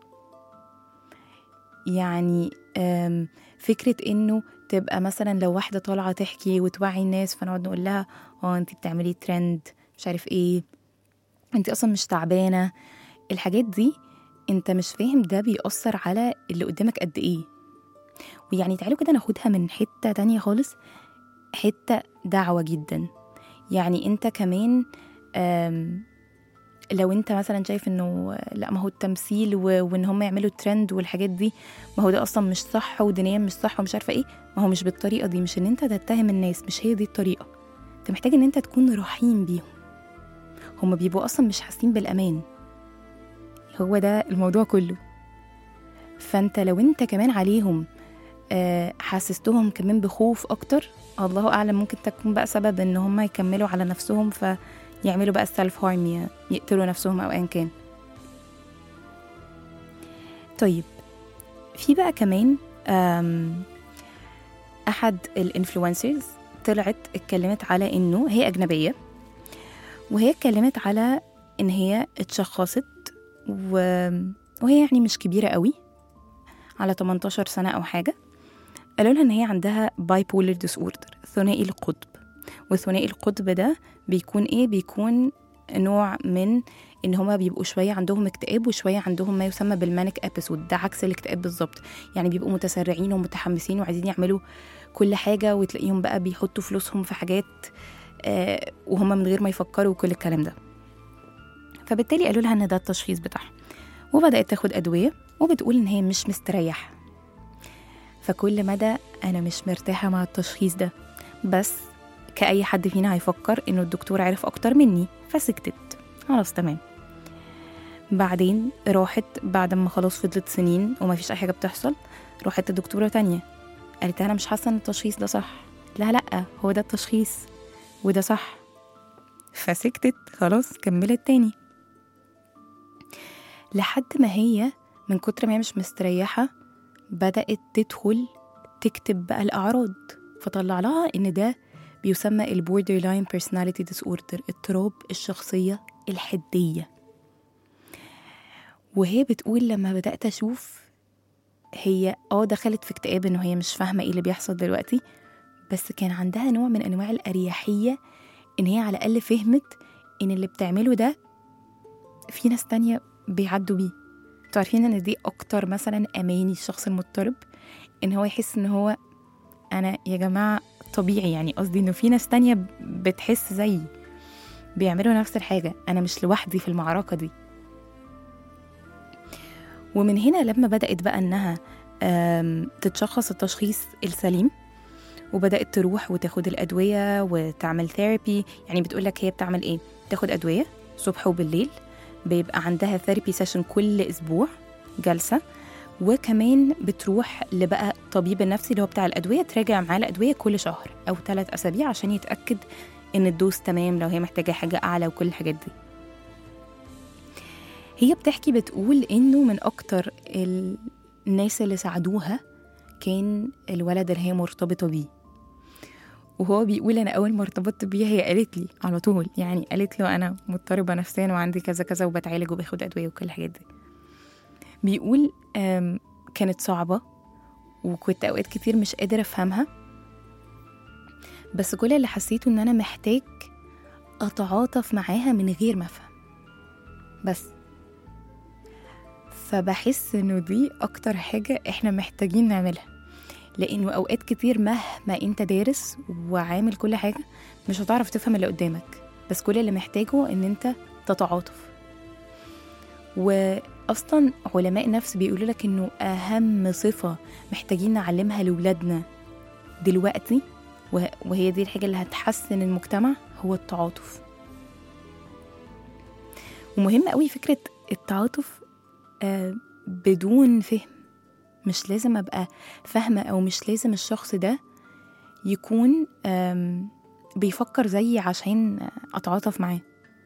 يعني أم، فكرة إنه تبقى مثلا لو واحدة طالعة تحكي وتوعي الناس فنقعد نقول لها اه انت بتعملي ترند مش عارف ايه انت اصلا مش تعبانة الحاجات دي انت مش فاهم ده بيأثر على اللي قدامك قد ايه ويعني تعالوا كده ناخدها من حتة تانية خالص حتة دعوة جدا يعني انت كمان أم، لو انت مثلا شايف انه لا ما هو التمثيل و- وان هم يعملوا ترند والحاجات دي ما هو ده اصلا مش صح ودينيا مش صح ومش عارفه ايه ما هو مش بالطريقه دي مش ان انت تتهم الناس مش هي دي الطريقه انت محتاج ان انت تكون رحيم بيهم هم بيبقوا اصلا مش حاسين بالامان هو ده الموضوع كله فانت لو انت كمان عليهم آه، حسستهم كمان بخوف اكتر الله اعلم ممكن تكون بقى سبب ان هم يكملوا على نفسهم فيعملوا بقى السلف هارم يقتلوا نفسهم او ايا كان طيب في بقى كمان آم، احد الانفلونسرز طلعت اتكلمت على انه هي اجنبيه وهي اتكلمت على ان هي اتشخصت و... وهي يعني مش كبيره قوي على 18 سنه او حاجه قالوا لها ان هي عندها باي بولر ديس اوردر ثنائي القطب وثنائي القطب ده بيكون ايه بيكون نوع من ان هما بيبقوا شويه عندهم اكتئاب وشويه عندهم ما يسمى بالمانيك ابيسود ده عكس الاكتئاب بالظبط يعني بيبقوا متسرعين ومتحمسين وعايزين يعملوا كل حاجه وتلاقيهم بقى بيحطوا فلوسهم في حاجات آه وهم من غير ما يفكروا وكل الكلام ده فبالتالي قالوا لها ان ده التشخيص بتاعها وبدات تاخد ادويه وبتقول ان هي مش مستريحه فكل مدى انا مش مرتاحه مع التشخيص ده بس كأي حد فينا هيفكر انه الدكتور عرف اكتر مني فسكتت خلاص تمام بعدين راحت بعد ما خلاص فضلت سنين وما فيش اي حاجه بتحصل راحت لدكتوره تانية قالت لها انا مش حاسه ان التشخيص ده صح لا لا هو ده التشخيص وده صح فسكتت خلاص كملت تاني لحد ما هي من كتر ما هي مش مستريحة بدأت تدخل تكتب بقى الأعراض فطلع لها إن ده بيسمى البوردر لاين بيرسوناليتي ديس اوردر اضطراب الشخصية الحدية وهي بتقول لما بدأت أشوف هي اه دخلت في اكتئاب إنه هي مش فاهمة إيه اللي بيحصل دلوقتي بس كان عندها نوع من أنواع الأريحية إن هي على الأقل فهمت إن اللي بتعمله ده في ناس تانية بيعدوا بيه انتوا عارفين ان دي اكتر مثلا اماني الشخص المضطرب ان هو يحس ان هو انا يا جماعه طبيعي يعني قصدي انه في ناس تانية بتحس زيي بيعملوا نفس الحاجه انا مش لوحدي في المعركه دي ومن هنا لما بدات بقى انها آم، تتشخص التشخيص السليم وبدات تروح وتاخد الادويه وتعمل ثيرابي يعني بتقول لك هي بتعمل ايه تاخد ادويه صبح وبالليل بيبقى عندها ثيرابي سيشن كل اسبوع جلسه وكمان بتروح لبقى طبيب النفسي اللي هو بتاع الادويه تراجع معاه الادويه كل شهر او ثلاث اسابيع عشان يتاكد ان الدوز تمام لو هي محتاجه حاجه اعلى وكل الحاجات دي هي بتحكي بتقول انه من اكتر الناس اللي ساعدوها كان الولد اللي هي مرتبطه بيه وهو بيقول انا اول ما ارتبطت بيها هي قالت لي على طول يعني قالت له انا مضطربه نفسيا وعندي كذا كذا وبتعالج وباخد ادويه وكل الحاجات دي بيقول آم، كانت صعبه وكنت اوقات كتير مش قادره افهمها بس كل اللي حسيته ان انا محتاج اتعاطف معاها من غير ما افهم بس فبحس انه دي اكتر حاجة احنا محتاجين نعملها لانه اوقات كتير مهما انت دارس وعامل كل حاجة مش هتعرف تفهم اللي قدامك بس كل اللي محتاجه ان انت تتعاطف واصلا علماء النفس بيقولوا لك انه اهم صفة محتاجين نعلمها لولادنا دلوقتي وه- وهي دي الحاجة اللي هتحسن المجتمع هو التعاطف ومهم قوي فكرة التعاطف آه، بدون فهم مش لازم أبقى فاهمة أو مش لازم الشخص ده يكون آم، بيفكر زيي عشان أتعاطف معاه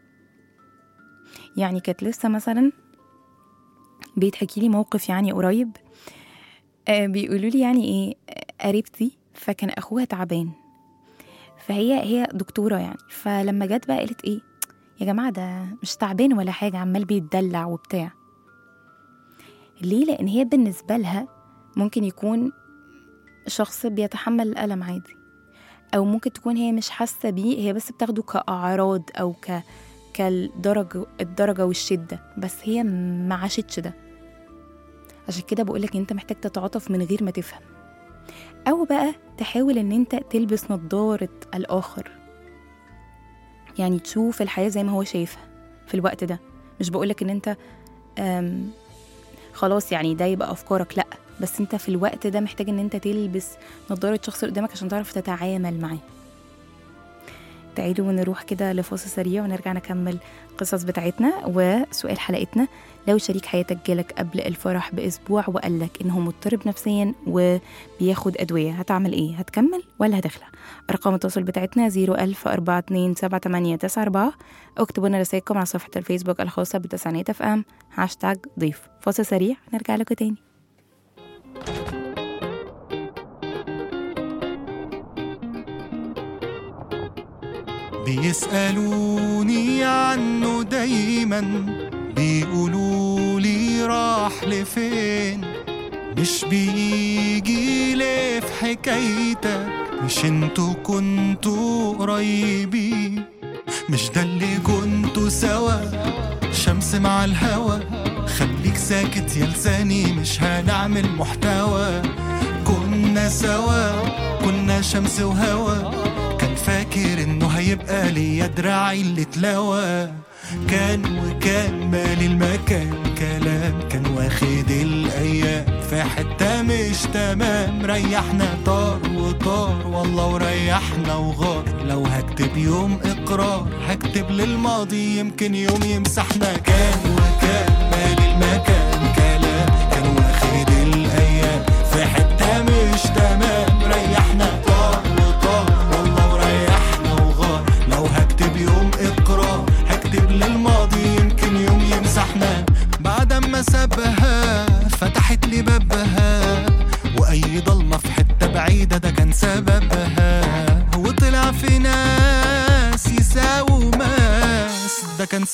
يعني كانت لسه مثلا بيتحكي لي موقف يعني قريب آه، بيقولوا لي يعني ايه آه، قريبتي فكان اخوها تعبان فهي هي دكتوره يعني فلما جت بقى قالت ايه يا جماعه ده مش تعبان ولا حاجه عمال بيتدلع وبتاع ليه لان هي بالنسبه لها ممكن يكون شخص بيتحمل الالم عادي او ممكن تكون هي مش حاسه بيه هي بس بتاخده كاعراض او ك كالدرجه الدرجه والشده بس هي ما عاشتش ده عشان كده بقولك انت محتاج تتعاطف من غير ما تفهم او بقى تحاول ان انت تلبس نظارة الاخر يعني تشوف الحياة زي ما هو شايفها في الوقت ده مش بقولك ان انت أم خلاص يعني ده يبقى افكارك لا بس انت في الوقت ده محتاج ان انت تلبس نظارة الشخص اللي قدامك عشان تعرف تتعامل معاه تعالوا نروح كده لفاصل سريع ونرجع نكمل القصص بتاعتنا وسؤال حلقتنا لو شريك حياتك جالك قبل الفرح بأسبوع وقالك إنه مضطرب نفسيا وبياخد أدوية هتعمل إيه؟ هتكمل ولا هتخلع؟ أرقام التواصل بتاعتنا 010427894 اكتبوا لنا رسائلكم على صفحة الفيسبوك الخاصة بتسعينات اف ام هاشتاج ضيف فاصل سريع نرجع لكم تاني
بيسألوني عنه دايما بيقولوا لي راح لفين مش بيجي ليه في حكايتك مش انتوا كنتوا قريبين مش ده اللي كنتوا سوا شمس مع الهوا خليك ساكت يا لساني مش هنعمل محتوى كنا سوا كنا شمس وهوا كان فاكر انه هيبقى ليا دراعي اللي اتلوى كان وكان مالي المكان كلام كان واخد الايام في حته مش تمام ريحنا طار وطار والله وريحنا وغار لو هكتب يوم اقرار هكتب للماضي يمكن يوم يمسحنا كان وكان مالي المكان كلام كان واخد الايام في حته مش تمام ريحنا طار وطار والله وريحنا وغار لو هكتب يوم اقرار هكتب للماضي يمكن يوم يمسحنا بعد ما سابها فتحت لي بابها واي ضلمه في حته بعيده ده كان سببها وطلع في ناس يساووا ماس ده كان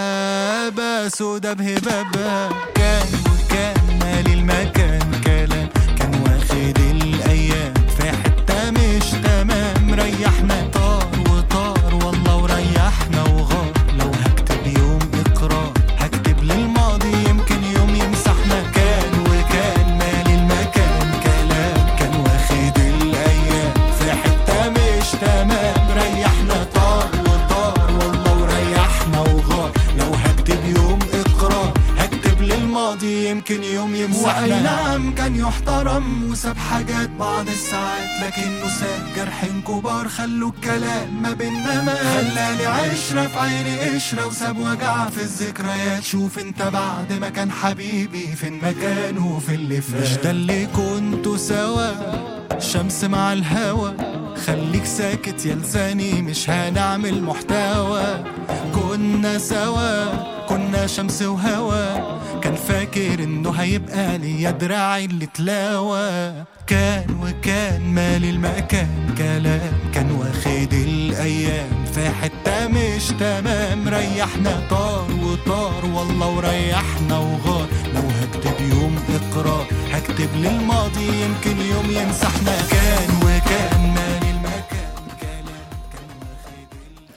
سحابه سودا بهبابها كان وكان مالي المكان كلام كان واخد الايام في حته مش تمام ريحنا طار وطار والله وريحنا وغار لو هكتب يوم اقرار هكتب للماضي يمكن يوم يمسحنا كان وكان مالي المكان كلام كان واخد الايام في حته مش تمام ريحنا طار وطار والله وريحنا وغار لو هكتب يوم اقرار هكتب للماضي يمكن يوم يمسحنا واي نعم كان يحترم وساب حاجات بعض الساعات لكنه ساب جرحين كبار خلوا الكلام ما بينا ما خلاني عشرة في عيني قشرة وساب وجع في الذكريات شوف انت بعد ما كان حبيبي فين مكانه في اللي فات مش ده اللي كنتوا سوا شمس مع الهوا خليك ساكت يا لساني مش هنعمل محتوى كنا سوا كنا شمس وهوا كان فاكر انه هيبقى ليا دراعي اللي تلاوى كان وكان مالي المكان كلام كان واخد الايام في حته مش تمام ريحنا طار وطار والله وريحنا وغار لو هكتب يوم اقرار هكتب للماضي يمكن يوم يمسحنا كان وكان مالي المكان كلام كان واخد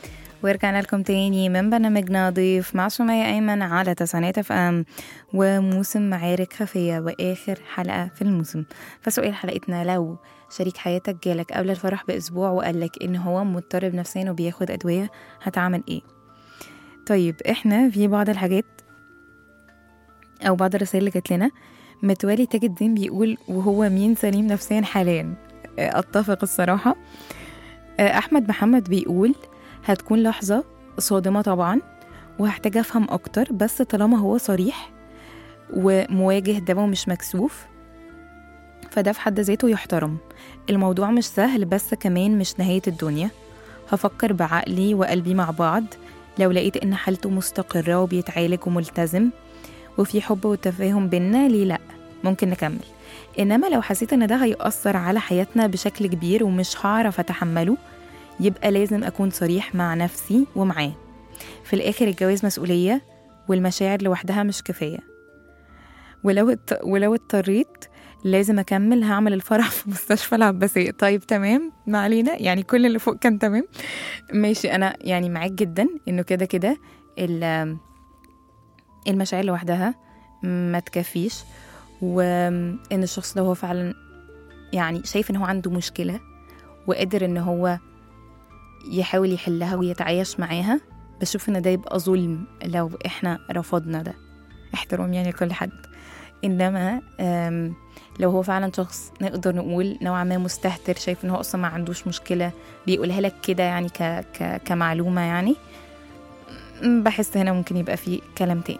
ورجعنا لكم تاني من برنامجنا ضيف مع سمية أيمن على تسعينات اف ام وموسم معارك خفية وآخر حلقة في الموسم فسؤال حلقتنا لو شريك حياتك جالك قبل الفرح بأسبوع وقالك إن هو مضطرب نفسيا وبياخد أدوية هتعمل إيه؟ طيب إحنا في بعض الحاجات أو بعض الرسائل اللي جات لنا متولي تاج الدين بيقول وهو مين سليم نفسيا حاليا أتفق الصراحة أحمد محمد بيقول هتكون لحظة صادمة طبعا وهحتاج أفهم أكتر بس طالما هو صريح ومواجه ده ومش مكسوف فده في حد ذاته يحترم الموضوع مش سهل بس كمان مش نهاية الدنيا هفكر بعقلي وقلبي مع بعض لو لقيت إن حالته مستقرة وبيتعالج وملتزم وفي حب وتفاهم بينا ليه لأ ممكن نكمل إنما لو حسيت إن ده هيأثر على حياتنا بشكل كبير ومش هعرف أتحمله يبقى لازم أكون صريح مع نفسي ومعاه في الآخر الجواز مسؤولية والمشاعر لوحدها مش كفاية ولو اضط- ولو اضطريت لازم أكمل هعمل الفرح في مستشفى العباسية طيب تمام ما علينا يعني كل اللي فوق كان تمام ماشي أنا يعني معاك جدا إنه كده كده ال- المشاعر لوحدها ما تكفيش وإن الشخص لو هو فعلا يعني شايف إن هو عنده مشكلة وقادر إن هو يحاول يحلها ويتعايش معاها بشوف ان ده يبقى ظلم لو احنا رفضنا ده احترام يعني لكل حد انما آم، لو هو فعلا شخص نقدر نقول نوعا ما مستهتر شايف ان هو اصلا ما عندوش مشكله بيقولها لك كده يعني ك ك كمعلومه يعني م، بحس هنا ممكن يبقى في كلام تاني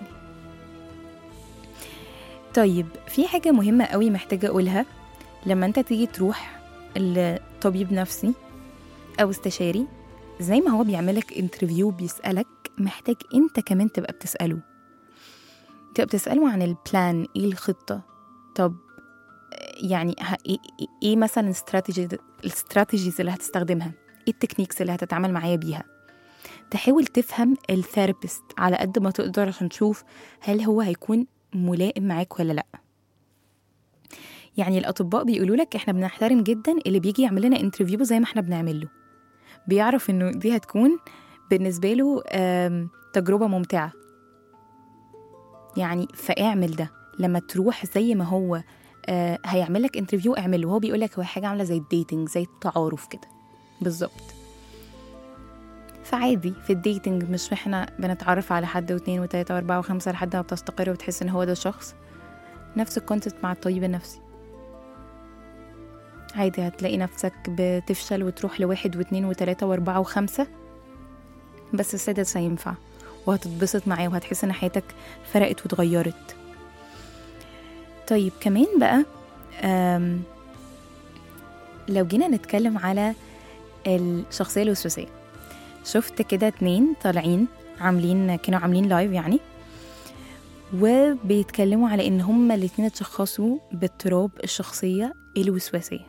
طيب في حاجه مهمه قوي محتاجه اقولها لما انت تيجي تروح لطبيب نفسي او استشاري زي ما هو بيعملك انترفيو بيسألك محتاج انت كمان تبقى بتسأله تبقى بتسأله عن البلان ايه الخطة طب يعني ه- ايه, إيه- ايه مثلا استراتيجي الاستراتيجيز اللي هتستخدمها ايه التكنيكس اللي هتتعامل معايا بيها تحاول تفهم الثيرابيست على قد ما تقدر عشان تشوف هل هو هيكون ملائم معاك ولا لا يعني الاطباء بيقولوا لك احنا بنحترم جدا اللي بيجي يعمل لنا انترفيو زي ما احنا بنعمل له بيعرف انه دي هتكون بالنسبه له آم، تجربه ممتعه يعني فاعمل ده لما تروح زي ما هو آه، هيعمل لك انترفيو اعمله هو بيقول لك هو حاجه عامله زي الديتنج زي التعارف كده بالظبط فعادي في الديتنج مش احنا بنتعرف على حد واثنين وثلاثة وأربعة وخمسة لحد ما بتستقر وتحس إن هو ده الشخص نفس الكونسيبت مع الطبيب النفسي عادي هتلاقي نفسك بتفشل وتروح لواحد واثنين وثلاثة وأربعة وخمسة بس السادس هينفع وهتتبسط معاه وهتحس إن حياتك فرقت واتغيرت طيب كمان بقى أم لو جينا نتكلم على الشخصية الوسواسية شفت كده اتنين طالعين عاملين كانوا عاملين لايف يعني وبيتكلموا على ان هما الاتنين اتشخصوا باضطراب الشخصية الوسواسية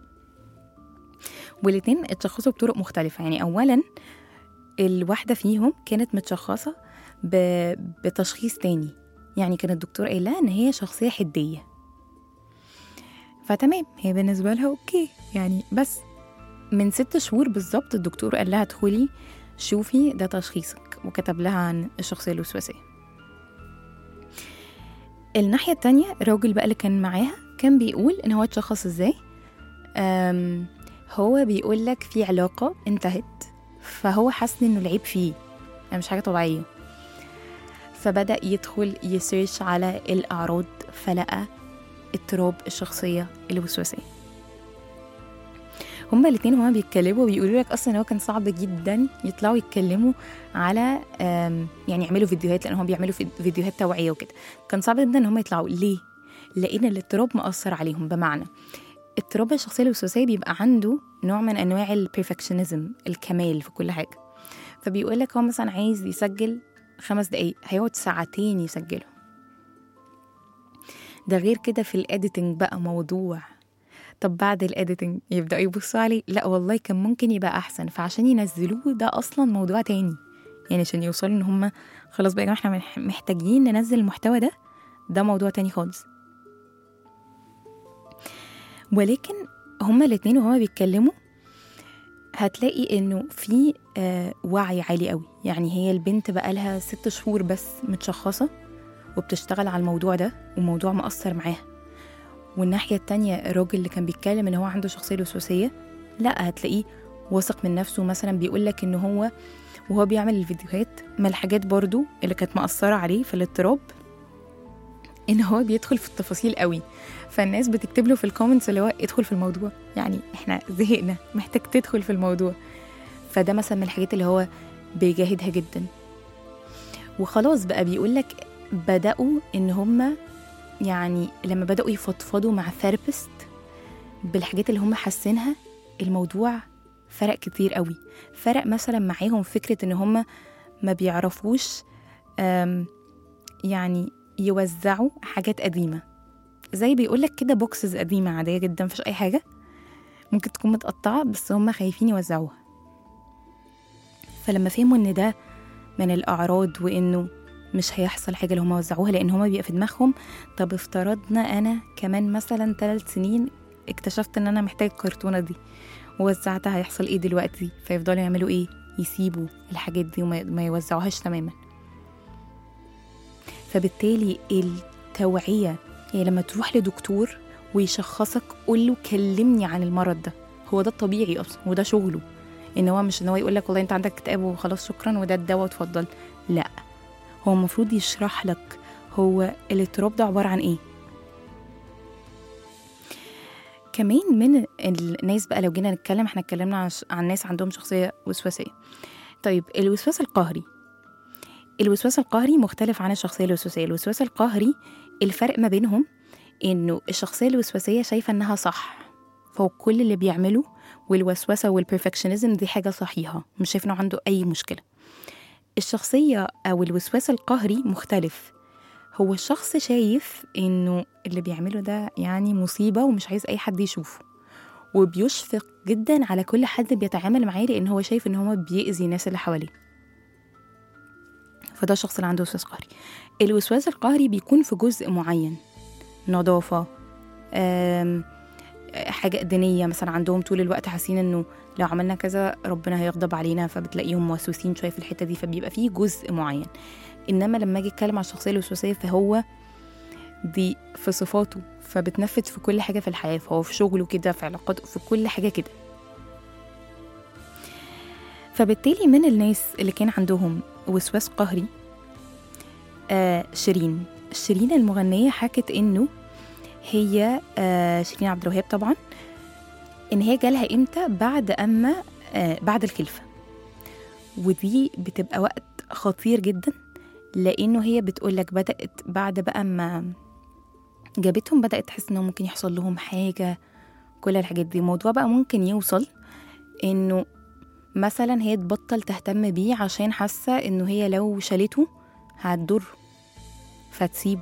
والاتنين اتشخصوا بطرق مختلفة يعني أولا الواحدة فيهم كانت متشخصة ب... بتشخيص تاني يعني كان الدكتور قايل لها ان هي شخصية حدية فتمام هي بالنسبة لها اوكي يعني بس من ست شهور بالظبط الدكتور قال لها ادخلي شوفي ده تشخيصك وكتب لها عن الشخصية الوسواسية الناحية التانية الراجل بقى اللي كان معاها كان بيقول ان هو اتشخص ازاي أم هو بيقول لك في علاقة انتهت فهو حس انه العيب فيه يعني مش حاجة طبيعية فبدأ يدخل يسيرش على الأعراض فلقى اضطراب الشخصية الوسواسية هما الاتنين هما بيتكلموا بيقولوا لك اصلا هو كان صعب جدا يطلعوا يتكلموا على آم، يعني يعملوا فيديوهات لان هم بيعملوا في- فيديوهات توعيه وكده كان صعب جدا ان هم يطلعوا ليه لان الاضطراب مأثر عليهم بمعنى اضطراب الشخصيه الوسواسيه بيبقى عنده نوع من انواع البرفكشنزم الكمال في كل حاجه فبيقول لك هو مثلا عايز يسجل خمس دقايق هيقعد ساعتين يسجله ده غير كده في الاديتنج بقى موضوع طب بعد الاديتنج يبداوا يبصوا عليه لا والله كان ممكن يبقى احسن فعشان ينزلوه ده اصلا موضوع تاني يعني عشان يوصلوا ان هم خلاص بقى يا جماعه احنا مح- محتاجين ننزل المحتوى ده ده موضوع تاني خالص ولكن هما الاتنين وهما بيتكلموا هتلاقي انه في آه وعي عالي قوي يعني هي البنت بقالها ست شهور بس متشخصة وبتشتغل على الموضوع ده وموضوع مأثر معاها والناحية التانية الراجل اللي كان بيتكلم ان هو عنده شخصية وسواسية لا هتلاقيه واثق من نفسه مثلا بيقول لك ان هو وهو بيعمل الفيديوهات من الحاجات برضو اللي كانت مأثرة عليه في الاضطراب ان هو بيدخل في التفاصيل قوي فالناس بتكتب له في الكومنتس اللي هو ادخل في الموضوع يعني احنا زهقنا محتاج تدخل في الموضوع فده مثلا من الحاجات اللي هو بيجاهدها جدا وخلاص بقى بيقول لك بدأوا ان هم يعني لما بدأوا يفضفضوا مع ثيرابيست بالحاجات اللي هم حاسينها الموضوع فرق كتير قوي فرق مثلا معاهم فكرة ان هم ما بيعرفوش آم، يعني يوزعوا حاجات قديمة زي بيقولك كده بوكسز قديمة عادية جدا مفيش أي حاجة ممكن تكون متقطعة بس هم خايفين يوزعوها فلما فهموا إن ده من الأعراض وإنه مش هيحصل حاجة اللي هما وزعوها لأن هما بيبقى في دماغهم طب افترضنا أنا كمان مثلا ثلاث سنين اكتشفت إن أنا محتاج الكرتونة دي ووزعتها هيحصل إيه دلوقتي فيفضلوا يعملوا إيه يسيبوا الحاجات دي وما ما يوزعوهاش تماما فبالتالي التوعية يعني لما تروح لدكتور ويشخصك قول له كلمني عن المرض ده هو ده الطبيعي اصلا وده شغله ان هو مش ان هو يقول لك والله انت عندك اكتئاب وخلاص شكرا وده الدواء اتفضل لا هو المفروض يشرح لك هو الاضطراب ده عباره عن ايه كمان من الناس بقى لو جينا نتكلم احنا اتكلمنا عن, عن ناس عندهم شخصيه وسواسيه طيب الوسواس القهري الوسواس القهري مختلف عن الشخصيه الوسواسيه الوسواس القهري الفرق ما بينهم انه الشخصيه الوسواسيه شايفه انها صح فهو كل اللي بيعمله والوسوسه والبرفكشنزم دي حاجه صحيحه مش شايف انه عنده اي مشكله الشخصيه او الوسواس القهري مختلف هو الشخص شايف انه اللي بيعمله ده يعني مصيبه ومش عايز اي حد يشوفه وبيشفق جدا على كل حد بيتعامل معاه لان هو شايف ان هو بيأذي الناس اللي حواليه فده الشخص اللي عنده وسواس قهري الوسواس القهري بيكون في جزء معين نظافة آم، حاجة دينية مثلا عندهم طول الوقت حاسين انه لو عملنا كذا ربنا هيغضب علينا فبتلاقيهم موسوسين شوية في الحتة دي فبيبقى فيه جزء معين انما لما اجي اتكلم على الشخصية الوسواسية فهو دي في صفاته فبتنفذ في كل حاجة في الحياة فهو في شغله كده في علاقاته في كل حاجة كده فبالتالي من الناس اللي كان عندهم وسواس قهري آه شيرين شيرين المغنية حكت إنه هي آه شيرين عبد الوهاب طبعا إن هي جالها إمتى بعد أما آه بعد الخلفة ودي بتبقى وقت خطير جدا لأنه هي بتقولك بدأت بعد بقى ما جابتهم بدأت تحس إنه ممكن يحصل لهم حاجة كل الحاجات دي الموضوع بقى ممكن يوصل إنه مثلا هي تبطل تهتم بيه عشان حاسة إنه هي لو شالته هتضره فتسيبه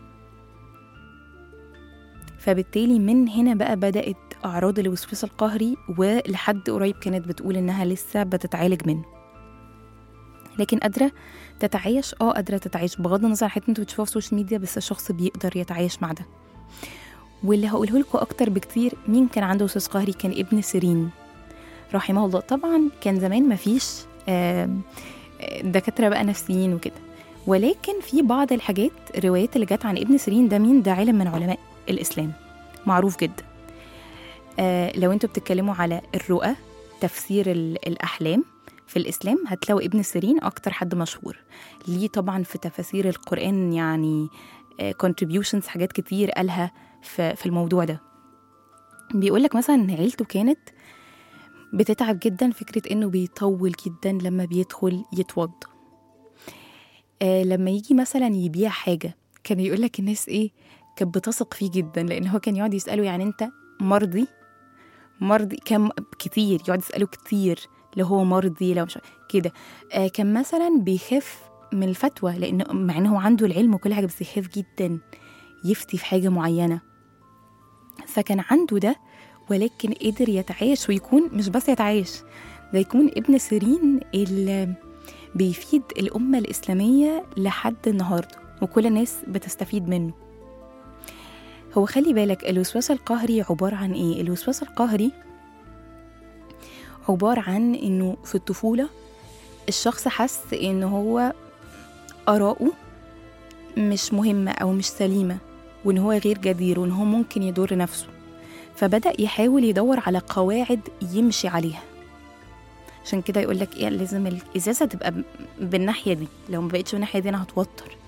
فبالتالي من هنا بقى بدأت أعراض الوسواس القهري ولحد قريب كانت بتقول إنها لسه بتتعالج منه لكن قادرة تتعايش اه قادرة تتعايش بغض النظر عن حتة انتوا بتشوفوها في السوشيال ميديا بس الشخص بيقدر يتعايش مع ده واللي هقوله لكم أكتر بكتير مين كان عنده وسواس قهري كان ابن سيرين رحمه الله طبعا كان زمان مفيش آم، آه، دكاترة بقى نفسيين وكده ولكن في بعض الحاجات الروايات اللي جت عن ابن سيرين ده مين ده عالم من علماء الإسلام معروف جدا آه لو انتوا بتتكلموا على الرؤى تفسير ال- الأحلام في الإسلام هتلاقوا ابن سيرين أكتر حد مشهور ليه طبعا في تفاسير القرآن يعني contributions حاجات كتير قالها في, في الموضوع ده بيقولك مثلا إن عيلته كانت بتتعب جدا فكرة إنه بيطول جدا لما بيدخل يتوضى آه لما يجي مثلا يبيع حاجة كان يقول لك الناس إيه كانت بتثق فيه جدا لأن هو كان يقعد يسأله يعني أنت مرضي مرضي كم كتير يقعد يسأله كتير لو هو مرضي لو مش كده آه كان مثلا بيخاف من الفتوى لأنه مع إنه هو عنده العلم وكل حاجة بس يخاف جدا يفتي في حاجة معينة فكان عنده ده ولكن قدر يتعايش ويكون مش بس يتعايش ده يكون ابن سيرين اللي بيفيد الأمة الإسلامية لحد النهاردة وكل الناس بتستفيد منه هو خلي بالك الوسواس القهري عبارة عن إيه؟ الوسواس القهري عبارة عن إنه في الطفولة الشخص حس إن هو آراءه مش مهمة أو مش سليمة وإن هو غير جدير وإن هو ممكن يضر نفسه فبدأ يحاول يدور على قواعد يمشي عليها عشان كده يقول لك ايه لازم الازازه تبقى ب- بالناحيه دي لو ما بقتش بالناحيه دي انا هتوتر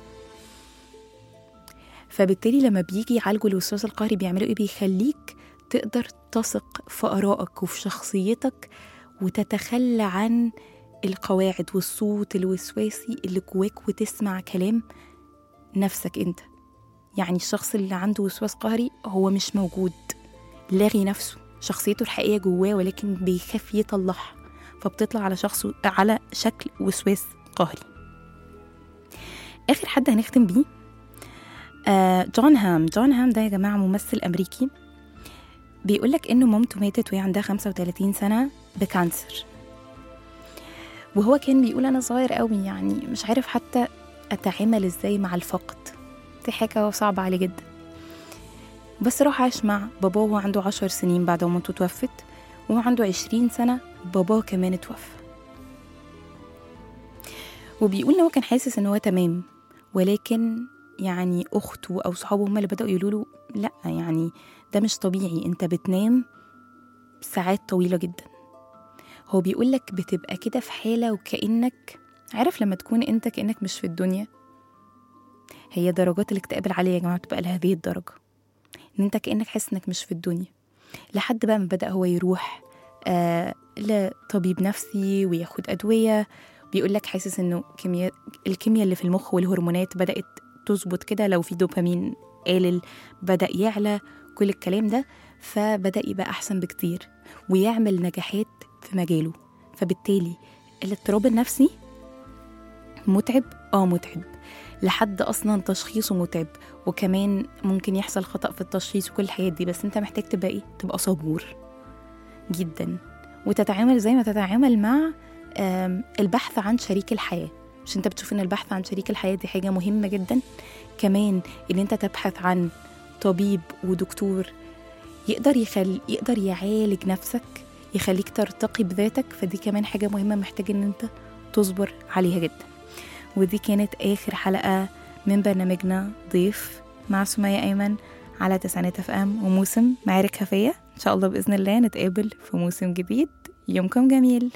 فبالتالي لما بيجي يعالجوا الوسواس القهري بيعملوا ايه بيخليك تقدر تثق في ارائك وفي شخصيتك وتتخلى عن القواعد والصوت الوسواسي اللي جواك وتسمع كلام نفسك انت يعني الشخص اللي عنده وسواس قهري هو مش موجود لاغي نفسه شخصيته الحقيقية جواه ولكن بيخاف يطلعها فبتطلع على شخص على شكل وسواس قهري آخر حد هنختم بيه آه جون هام جون هام ده يا جماعة ممثل أمريكي بيقولك إنه مامته ماتت وهي عندها 35 سنة بكانسر وهو كان بيقول أنا صغير قوي يعني مش عارف حتى أتعامل إزاي مع الفقد دي حاجة صعبة عليه جدا بس راح عاش مع باباه وهو عنده عشر سنين بعد ما مامته توفت وهو عنده عشرين سنة باباه كمان اتوفى وبيقول ان هو كان حاسس ان هو تمام ولكن يعني اخته او صحابه هم اللي بداوا يقولوا له لا يعني ده مش طبيعي انت بتنام ساعات طويله جدا هو بيقول لك بتبقى كده في حاله وكانك عارف لما تكون انت كانك مش في الدنيا هي درجات الاكتئاب العاليه يا جماعه بتبقى لهذه الدرجه ان انت كانك حاسس انك مش في الدنيا لحد بقى ما بدا هو يروح آه لطبيب نفسي وياخد ادويه بيقول لك حاسس انه كيمياء الكيمياء اللي في المخ والهرمونات بدات تظبط كده لو في دوبامين قالل بدا يعلى كل الكلام ده فبدا يبقى احسن بكتير ويعمل نجاحات في مجاله فبالتالي الاضطراب النفسي متعب اه متعب لحد اصلا تشخيصه متعب وكمان ممكن يحصل خطا في التشخيص وكل الحاجات دي بس انت محتاج تبقى ايه تبقى صبور جدا وتتعامل زي ما تتعامل مع آم، البحث عن شريك الحياه مش انت بتشوف ان البحث عن شريك الحياه دي حاجه مهمه جدا كمان ان انت تبحث عن طبيب ودكتور يقدر يخل... يقدر يعالج نفسك يخليك ترتقي بذاتك فدي كمان حاجه مهمه محتاج ان انت تصبر عليها جدا ودي كانت اخر حلقه من برنامجنا ضيف مع سمية أيمن على تسعينات اف ام وموسم معارك خفية إن شاء الله بإذن الله نتقابل في موسم جديد يومكم جميل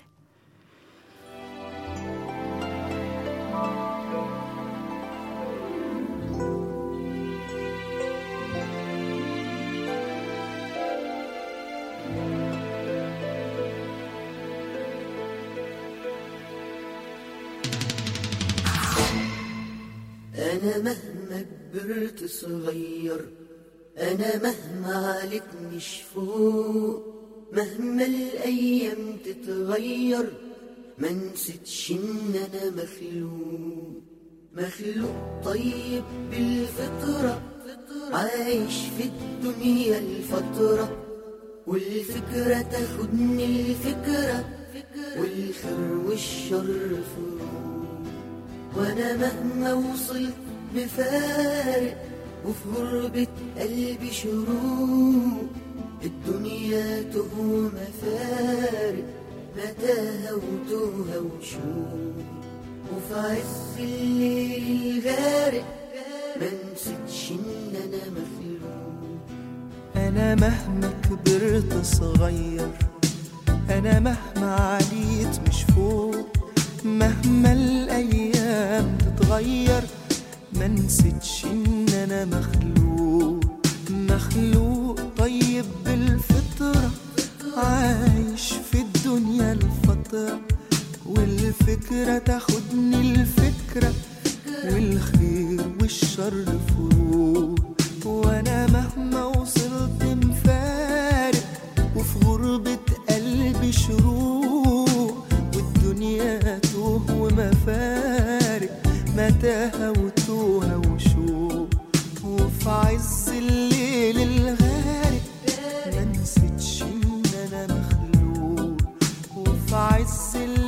أنا مهما كبرت صغير أنا مهما عليك مش فوق مهما الأيام تتغير ما نسيتش إن أنا مخلوق مخلوق طيب بالفطرة عايش في الدنيا الفترة والفكرة تاخدني الفكرة والخير والشر فروق وانا مهما وصلت مفارق وفي غربة قلبي شروق الدنيا تهو مفارق متاهة وتوهة وشوق وفي عز الليل الغارق ما نسيتش ان انا مخلوق
أنا مهما كبرت صغير أنا مهما عليت مش فوق مهما الأيام تتغير ما نسيتش إن أنا مخلوق مخلوق طيب بالفطرة عايش في الدنيا الفترة والفكرة تاخدني الفكرة والخير والشر فروق وانا مهما وصلت مفارق وفي غربة قلبي شروق والدنيا توه ومفارق متاهة وتوهة وشوق وفي عز الليل الغارق ما نسيتش ان انا مخلوق وفي عز الليل